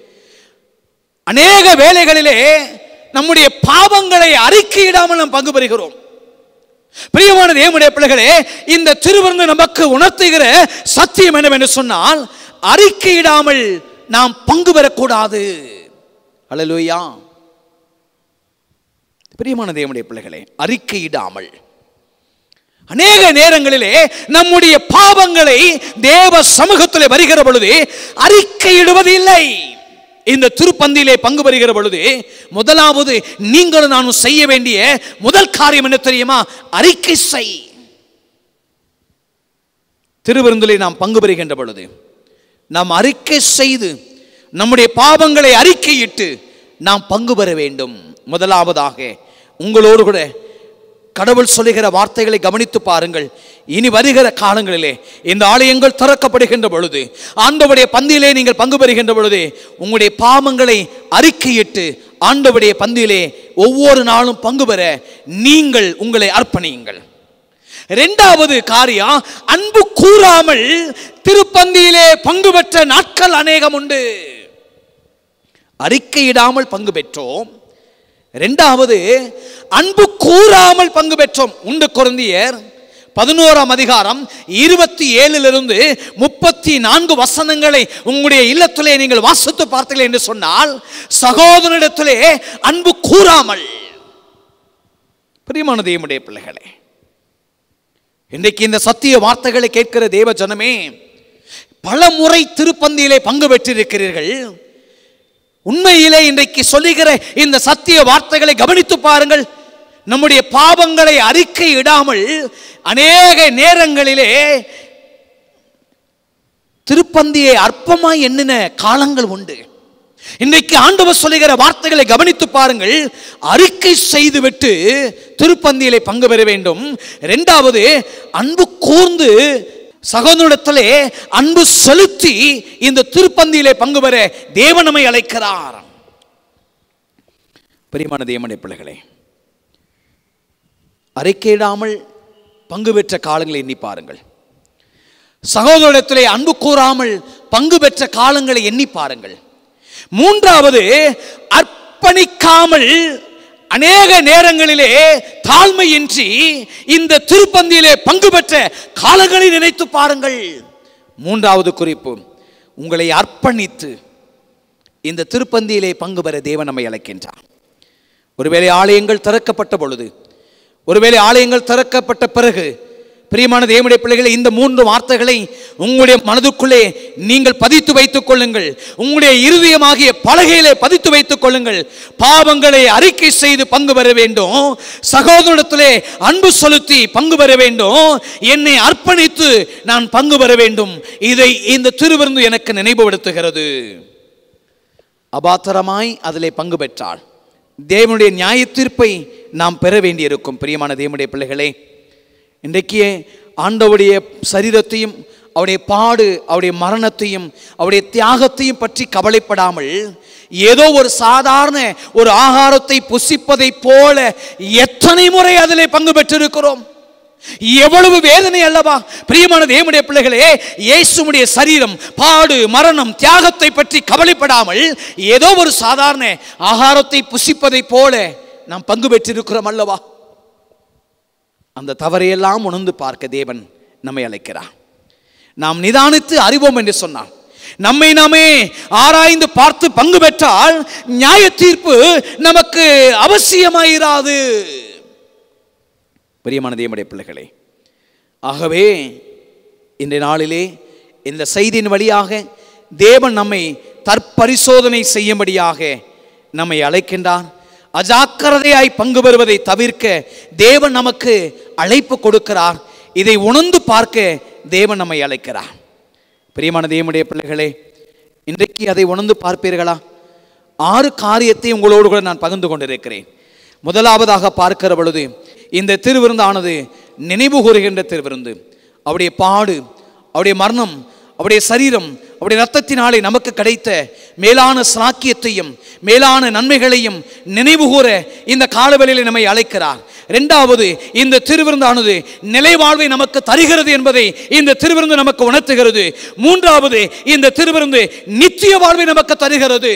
அநேக வேலைகளிலே நம்முடைய பாவங்களை அறிக்கையிடாமல் நாம் பங்கு பெறுகிறோம் பிரியமான தேவனுடைய பிள்ளைகளே இந்த திருவிருந்து நமக்கு உணர்த்துகிற சத்தியம் என்னவென்று சொன்னால் அறிக்கையிடாமல் நாம் பங்கு பெறக்கூடாது அல்லேலூயா பிரியமான தேவனுடைய பிள்ளைகளே அறிக்கையிடாமல் அநேக நேரங்களிலே நம்முடைய பாவங்களை தேவ சமூகத்தில் வருகிற பொழுது அறிக்கையிடுவது இல்லை இந்த திருப்பந்தியிலே பங்கு பெறுகிற பொழுது முதலாவது நீங்களும் நானும் செய்ய வேண்டிய முதல் காரியம் என்ன தெரியுமா அறிக்கை செய் திருவிருந்திலே நாம் பங்கு பெறுகின்ற பொழுது நாம் அறிக்கை செய்து நம்முடைய பாவங்களை அறிக்கையிட்டு நாம் பங்கு பெற வேண்டும் முதலாவதாக உங்களோடு கூட கடவுள் சொல்லுகிற வார்த்தைகளை கவனித்து பாருங்கள் இனி வருகிற காலங்களிலே இந்த ஆலயங்கள் திறக்கப்படுகின்ற பொழுது ஆண்டவருடைய பந்தியிலே நீங்கள் பங்கு பெறுகின்ற பொழுது உங்களுடைய பாவங்களை அறிக்கையிட்டு ஆண்டவருடைய பந்தியிலே ஒவ்வொரு நாளும் பங்கு பெற நீங்கள் உங்களை அர்ப்பணியுங்கள் இரண்டாவது காரியம் அன்பு கூறாமல் திருப்பந்தியிலே பங்கு பெற்ற நாட்கள் அநேகம் உண்டு அறிக்கையிடாமல் பங்கு பெற்றோம் இரண்டாவது அன்பு கூறாமல் பங்கு பெற்றோம் உண்டு குருந்தியர் பதினோராம் அதிகாரம் இருபத்தி ஏழிலிருந்து முப்பத்தி நான்கு வசனங்களை உங்களுடைய இல்லத்திலே நீங்கள் வாசித்து பார்த்தீர்கள் என்று சொன்னால் சகோதரனிடத்திலே அன்பு கூறாமல் பிரியமான தேவனுடைய பிள்ளைகளே இன்றைக்கு இந்த சத்திய வார்த்தைகளை கேட்கிற தேவ ஜனமே பல முறை திருப்பந்தியிலே பங்கு பெற்றிருக்கிறீர்கள் உண்மையிலே இன்றைக்கு சொல்லுகிற இந்த சத்திய வார்த்தைகளை கவனித்து பாருங்கள் நம்முடைய பாவங்களை அறிக்கை இடாமல் அநேக நேரங்களிலே திருப்பந்தியை அற்பமாய் எண்ணின காலங்கள் உண்டு இன்றைக்கு ஆண்டவர் சொல்லுகிற வார்த்தைகளை கவனித்து பாருங்கள் அறிக்கை செய்துவிட்டு திருப்பந்தியிலே பங்கு பெற வேண்டும் இரண்டாவது அன்பு கூர்ந்து சகோதரத்திலே அன்பு செலுத்தி இந்த திருப்பந்தியிலே பங்கு பெற தேவனமை அழைக்கிறார் பிரியமான தேவனுடைய பிள்ளைகளே அறிக்கையிடாமல் பங்கு பெற்ற காலங்களை எண்ணி பாருங்கள் சகோதரத்திலே அன்பு கூறாமல் பங்கு பெற்ற காலங்களை எண்ணி பாருங்கள் மூன்றாவது அர்ப்பணிக்காமல் அநேக நேரங்களிலே தாழ்மையின்றி இந்த திருப்பந்தியிலே பங்கு பெற்ற காலங்களை நினைத்து பாருங்கள் மூன்றாவது குறிப்பு உங்களை அர்ப்பணித்து இந்த திருப்பந்தியிலே பங்கு பெற தேவன் நம்மை அழைக்கின்றார் ஒருவேளை ஆலயங்கள் திறக்கப்பட்ட பொழுது ஒருவேளை ஆலயங்கள் திறக்கப்பட்ட பிறகு பிரியமான தேவனுடைய பிள்ளைகளை இந்த மூன்று வார்த்தைகளை உங்களுடைய மனதுக்குள்ளே நீங்கள் பதித்து வைத்துக் கொள்ளுங்கள் உங்களுடைய இருதயமாகிய பலகையிலே பதித்து வைத்துக் கொள்ளுங்கள் பாவங்களை அறிக்கை செய்து பங்கு பெற வேண்டும் சகோதரத்திலே அன்பு செலுத்தி பங்கு பெற வேண்டும் என்னை அர்ப்பணித்து நான் பங்கு பெற வேண்டும் இதை இந்த திருவிருந்து எனக்கு நினைவுபடுத்துகிறது அபாத்திரமாய் அதிலே பங்கு பெற்றாள் தேவனுடைய நியாய தீர்ப்பை நாம் பெற வேண்டியிருக்கும் பிரியமான தேவனுடைய பிள்ளைகளே இன்றைக்கு ஆண்டவுடைய சரீரத்தையும் அவருடைய பாடு அவருடைய மரணத்தையும் அவருடைய தியாகத்தையும் பற்றி கவலைப்படாமல் ஏதோ ஒரு சாதாரண ஒரு ஆகாரத்தை புசிப்பதைப் போல எத்தனை முறை அதிலே பங்கு பெற்றிருக்கிறோம் எவ்வளவு வேதனை அல்லவா பிரியமான தேவனுடைய பிள்ளைகளே இயேசுடைய சரீரம் பாடு மரணம் தியாகத்தை பற்றி கவலைப்படாமல் ஏதோ ஒரு சாதாரண ஆகாரத்தை புசிப்பதைப் போல நாம் பங்கு பெற்றிருக்கிறோம் அல்லவா அந்த தவறையெல்லாம் உணர்ந்து பார்க்க தேவன் நம்மை அழைக்கிறார் நாம் நிதானித்து அறிவோம் என்று சொன்னார் நம்மை நாமே ஆராய்ந்து பார்த்து பங்கு பெற்றால் நியாய தீர்ப்பு நமக்கு அவசியமாயிராது பிரியமான தேவனுடைய பிள்ளைகளே ஆகவே இன்றைய நாளிலே இந்த செய்தியின் வழியாக தேவன் நம்மை தற்பரிசோதனை செய்யும்படியாக நம்மை அழைக்கின்றார் அஜாக்கிரதையாய் பங்கு பெறுவதை தவிர்க்க தேவன் நமக்கு அழைப்பு கொடுக்கிறார் இதை உணர்ந்து பார்க்க தேவன் நம்மை அழைக்கிறார் பிரியமான தேவனுடைய பிள்ளைகளே இன்றைக்கு அதை உணர்ந்து பார்ப்பீர்களா ஆறு காரியத்தை உங்களோடு கூட நான் பகிர்ந்து கொண்டிருக்கிறேன் முதலாவதாக பார்க்கிற பொழுது இந்த திருவிருந்தானது நினைவு கூறுகின்ற திருவிருந்து அவருடைய பாடு அவருடைய மரணம் அவருடைய சரீரம் அவருடைய ரத்தத்தினாலே நமக்கு கிடைத்த மேலான சாக்கியத்தையும் மேலான நன்மைகளையும் நினைவுகூர இந்த காலவெளியில் நம்மை அழைக்கிறார் இரண்டாவது இந்த திருவிருந்தானது நிலைவாழ்வை நமக்கு தருகிறது என்பதை இந்த திருவிருந்து நமக்கு உணர்த்துகிறது மூன்றாவது இந்த திருவிருந்து நித்திய வாழ்வை நமக்கு தருகிறது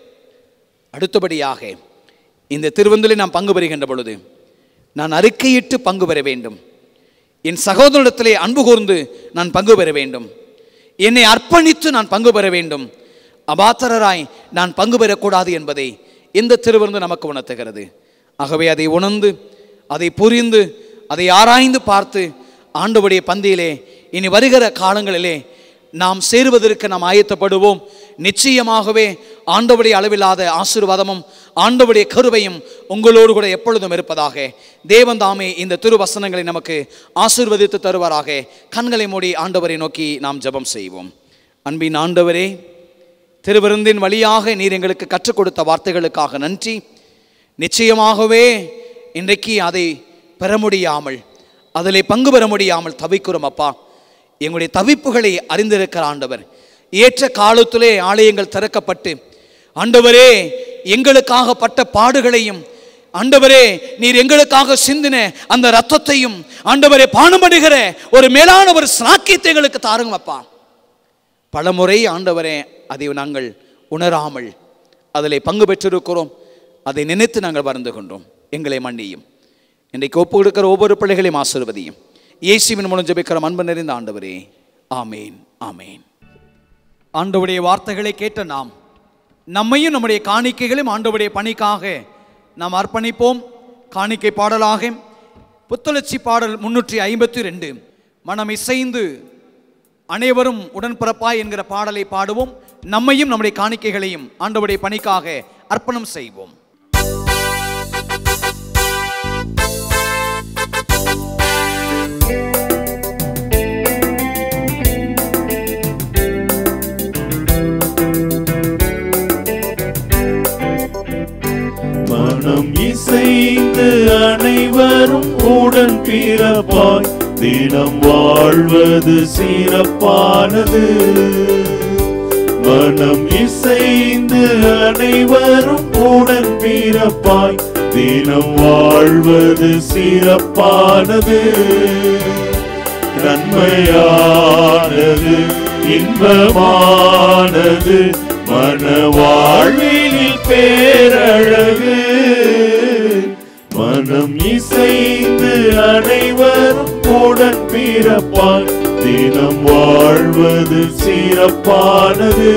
அடுத்தபடியாக இந்த திருவந்தில் நாம் பங்கு பெறுகின்ற பொழுது நான் அறிக்கையிட்டு பங்கு பெற வேண்டும் என் சகோதரத்திலே அன்பு கூர்ந்து நான் பங்கு பெற வேண்டும் என்னை அர்ப்பணித்து நான் பங்கு பெற வேண்டும் அபாத்தரராய் நான் பங்கு பெறக்கூடாது என்பதை இந்த திருவிருந்து நமக்கு உணர்த்துகிறது ஆகவே அதை உணர்ந்து அதை புரிந்து அதை ஆராய்ந்து பார்த்து ஆண்டவருடைய பந்தியிலே இனி வருகிற காலங்களிலே நாம் சேருவதற்கு நாம் ஆயத்தப்படுவோம் நிச்சயமாகவே ஆண்டவருடைய அளவில்லாத ஆசீர்வாதமும் ஆண்டவருடைய கருவையும் உங்களோடு கூட எப்பொழுதும் இருப்பதாக தேவன் தாமே இந்த திருவசனங்களை நமக்கு ஆசீர்வதித்து தருவாராக கண்களை மூடி ஆண்டவரை நோக்கி நாம் ஜெபம் செய்வோம் அன்பின் ஆண்டவரே திருவிருந்தின் வழியாக நீர் எங்களுக்கு கற்றுக் கொடுத்த வார்த்தைகளுக்காக நன்றி நிச்சயமாகவே இன்றைக்கு அதை பெற முடியாமல் அதிலே பங்கு பெற முடியாமல் தவிக்கிறோம் அப்பா எங்களுடைய தவிப்புகளை அறிந்திருக்கிற ஆண்டவர் ஏற்ற காலத்திலே ஆலயங்கள் திறக்கப்பட்டு ஆண்டவரே எங்களுக்காக பட்ட பாடுகளையும் ஆண்டவரே நீர் எங்களுக்காக சிந்தின அந்த ரத்தத்தையும் ஆண்டவரே பானமடுகிற ஒரு மேலான ஒரு சாக்கியத்தை எங்களுக்கு தாருங்க அப்பா பலமுறை ஆண்டவரே அதை நாங்கள் உணராமல் அதில் பங்கு பெற்றிருக்கிறோம் அதை நினைத்து நாங்கள் வருந்துகின்றோம் எங்களை மன்னியும் இன்றைக்கு ஒப்பு கொடுக்கிற ஒவ்வொரு பிள்ளைகளையும் ஆசீர்வதியும் இயேசுவின் மூலம் ஜெபிக்கிற அன்பு நிறைந்த ஆண்டவரே ஆமேன் ஆமேன் ஆண்டவருடைய வார்த்தைகளை கேட்ட நாம் நம்மையும் நம்முடைய காணிக்கைகளையும் ஆண்டவருடைய பணிக்காக நாம் அர்ப்பணிப்போம் காணிக்கை பாடலாக புத்துணர்ச்சி பாடல் முன்னூற்றி ஐம்பத்தி ரெண்டு மனம் இசைந்து அனைவரும் உடன்பிறப்பாய் என்கிற பாடலை பாடுவோம் நம்மையும் நம்முடைய காணிக்கைகளையும் ஆண்டவருடைய பணிக்காக அர்ப்பணம் செய்வோம் மனம் இசைந்து அனைவரும் உடன் பிறப்பாய் தினம் வாழ்வது சிறப்பானது மனம் இசைந்து அனைவரும் உடன் பிறப்பாய் தினம் வாழ்வது சிறப்பானது நன்மையானது இன்பமானது மன வாழ்வினில் பேரழகு மனம் இசைந்து அனைவரும் உடன் பிறப்பாய் தினம் வாழ்வது சிறப்பானது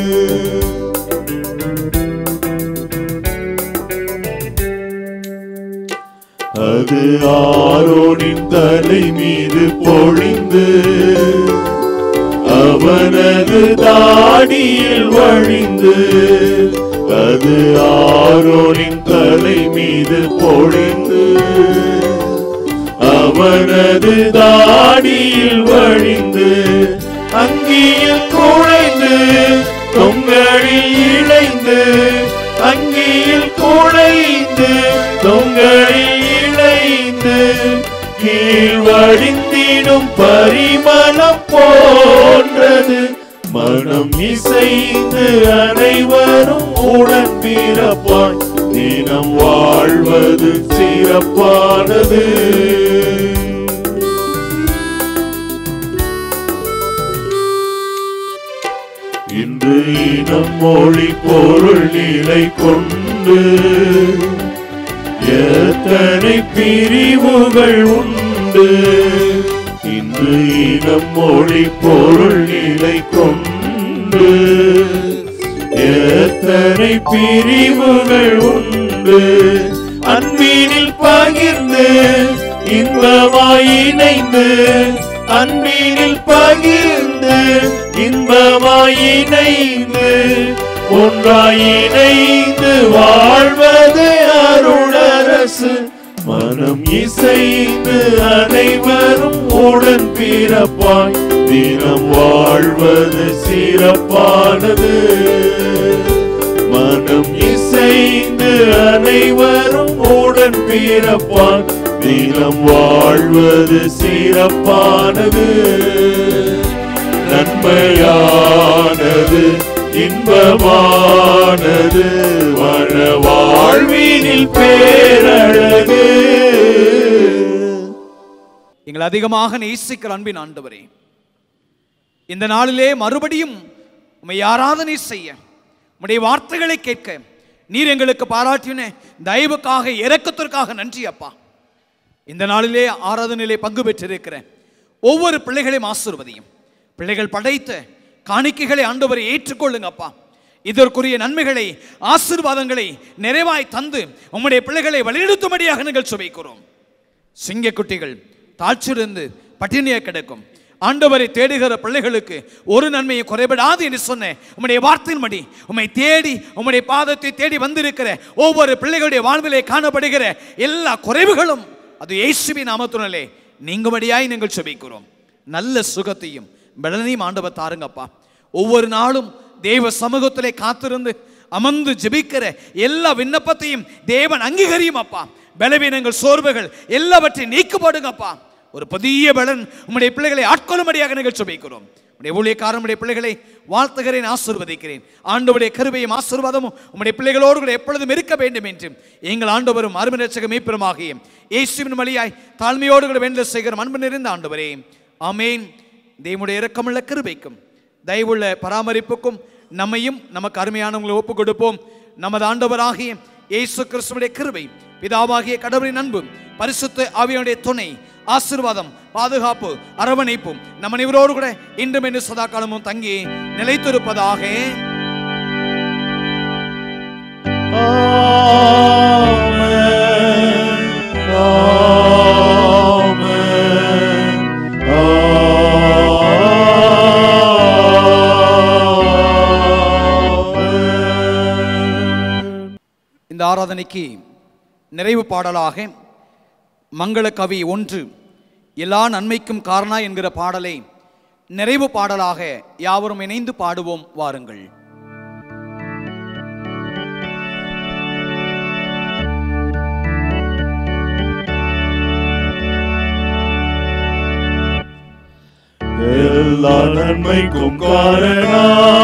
அது ஆரோனின் தலை மீது பொழிந்து அவனது தாடியில் வழிந்து அது ஆரோனின் தலை மீது பொழிந்து அவனது தாடியில் வழிந்து அங்கியில் குழைந்து தொங்கலில் இழைந்து அங்கியில் குழைந்து தொங்கலில் இழைந்து கீழ் வழிந்திடும் பரிமளம் போன்றது மனம் இசைந்து அனைவரும் உடன் பிறப்பாய் தினம் வாழ்வது சிறப்பானது இன்று இனம் மொழி பொருள் நிலை கொண்டு எத்தனை பிரிவுகள் உண்டு இன்று இனம் மொழி பொருள் நிலை கொண்டு எத்தனை பிரிவுகள் உண்டு அன்பினில் பகிர்ந்து இன்பமாய் இணைந்து அன்பினில் பகிர்ந்து இன்பமாய் இணைந்து ஒன்றாய் இணைந்து வாழ்வது அருளரசு மனம் இசைந்து அனைவரும் உடன் பிறப்பாய் தினம் வாழ்வது சிறப்பானது மனம் இசைந்து அனைவரும் உடன் பிறப்பான் தினம் வாழ்வது சிறப்பானது நன்மையானது இன்பமானது வர வாழ்வினில் பேரழகு எங்கள் அதிகமாக நேசிக்கிற அன்பின் ஆண்டவரே இந்த நாளிலே மறுபடியும் உம்மை ஆராதனை செய்ய உம்முடைய வார்த்தைகளை கேட்க நீர் எங்களுக்கு பாராட்டின தயவுக்காக இரக்கத்திற்காக நன்றி அப்பா இந்த நாளிலே ஆராதனையிலே பங்கு பெற்றிருக்கிற ஒவ்வொரு பிள்ளைகளையும் ஆசிர்வதியும் பிள்ளைகள் படைத்த காணிக்கைகளை ஆண்டவரை ஏற்றுக்கொள்ளுங்க அப்பா இதற்குரிய நன்மைகளை ஆசீர்வாதங்களை நிறைவாய் தந்து உம்முடைய பிள்ளைகளை வழிநடத்தும்படியாக நிகழ்ச்சி வைக்கிறோம் சிங்கக்குட்டிகள் தாழ்ச்சிருந்து பட்டினியாக கிடக்கும் ஆண்டவரை தேடுகிற பிள்ளைகளுக்கு ஒரு நன்மையை குறைபடாது என்று சொன்ன உம்முடைய வார்த்தையின்படி உம்மை தேடி உம்முடைய பாதத்தை தேடி வந்திருக்கிற ஒவ்வொரு பிள்ளைகளுடைய வாழ்விலே காணப்படுகிற எல்லா குறைவுகளும் அது இயேசுவின் நாமத்துனாலே நீங்கும்படியாய் நீங்கள் செபிக்கிறோம் நல்ல சுகத்தையும் பலனையும் ஆண்டவர் தாருங்கப்பா ஒவ்வொரு நாளும் தேவ சமூகத்திலே காத்திருந்து அமர்ந்து ஜெபிக்கிற எல்லா விண்ணப்பத்தையும் தேவன் அங்கீகரியும் அப்பா பலவீனங்கள் சோர்வுகள் எல்லாவற்றையும் நீக்கப்படுங்கப்பா ஒரு புதிய பலன் உம்முடைய பிள்ளைகளை ஆட்கொள்ளும்படியாக நிகழ்ச்சி வைக்கிறோம் உடைய ஊழியக்காரன் உடைய பிள்ளைகளை வாழ்த்துகிறேன் ஆசீர்வதிக்கிறேன் ஆண்டவருடைய கருவையும் ஆசீர்வாதமும் உம்முடைய பிள்ளைகளோடு கூட எப்பொழுதும் இருக்க வேண்டும் என்று எங்கள் ஆண்டவரும் அருமை ரட்சக மீட்பெருமாகிய இயேசுவின் வழியாய் தாழ்மையோடு கூட வேண்டல் செய்கிற அன்பு நிறைந்த ஆண்டவரே ஆமேன் தேவனுடைய இரக்கமுள்ள கிருபைக்கும் தயவுள்ள பராமரிப்புக்கும் நம்மையும் நமக்கு அருமையானவங்களை ஒப்புக் கொடுப்போம் நமது ஆண்டவராகிய இயேசு கிறிஸ்துவுடைய கிருபை பிதாவாகிய கடவுளின் அன்பு பரிசுத்த ஆவியனுடைய துணை ஆசீர்வாதம் பாதுகாப்பு அரவணைப்பும் நம் அனைவரோடு கூட இன்றும் என்று சதா காலமும் தங்கி நிலைத்திருப்பதாக இந்த ஆராதனைக்கு நிறைவு பாடலாக மங்கள கவி ஒன்று எல்லா நன்மைக்கும் காரணா என்கிற பாடலை நிறைவு பாடலாக யாவரும் இணைந்து பாடுவோம் வாருங்கள் எல்லா நன்மைக்கும் காரணா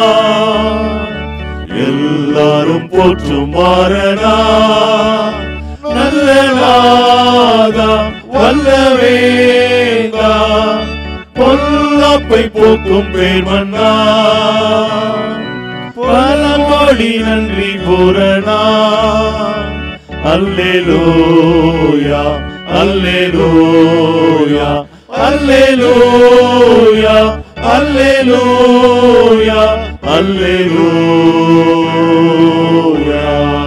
எல்லாரும் போற்றும் மாறனா நல்ல நாதா வல்லவேதா பொல்லப்பை போக்கும் பேர் மன்னா பல கோடி நன்றி பூரணா அல்லேலூயா அல்லேலூயா அல்லேலூயா அல்லேலூயா அல்லேலூயா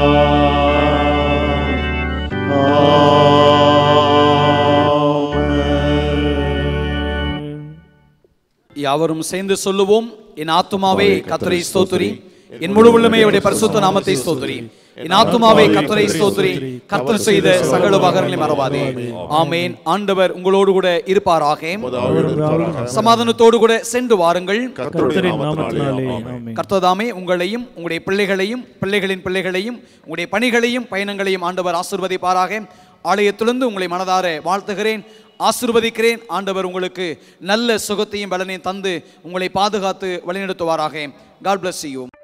ஆமென். யாவரும் சேர்ந்து சொல்லுவோம் என் ஆத்துமாவே கத்தரை ஸ்தோத்திரி என் முழு உள்ளமே அவருடைய பரிசுத்த நாமத்தை ஸ்தோத்திரி என் ஆத்துமாவே கத்தரை ஸ்தோத்திரி கத்தர் செய்த சகல உபகாரங்களை மறவாதே ஆமேன் ஆண்டவர் உங்களோடு கூட இருப்பாராக சமாதானத்தோடு கூட சென்று வாருங்கள் கர்த்தரின் நாமத்தினாலே ஆமென். கர்த்ததாமே உங்களையும் உங்களுடைய பிள்ளைகளையும் பிள்ளைகளின் பிள்ளைகளையும் உங்களுடைய பணிகளையும் பயணங்களையும் ஆண்டவர் ஆசிர்வதிப்பாராக ஆலயத்திலிருந்து உங்களை மனதார வாழ்த்துகிறேன் ஆசிர்வதிக்கிறேன் ஆண்டவர் உங்களுக்கு நல்ல சுகத்தையும் பலனையும் தந்து உங்களை பாதுகாத்து வழிநடத்துவாராக காட் bless you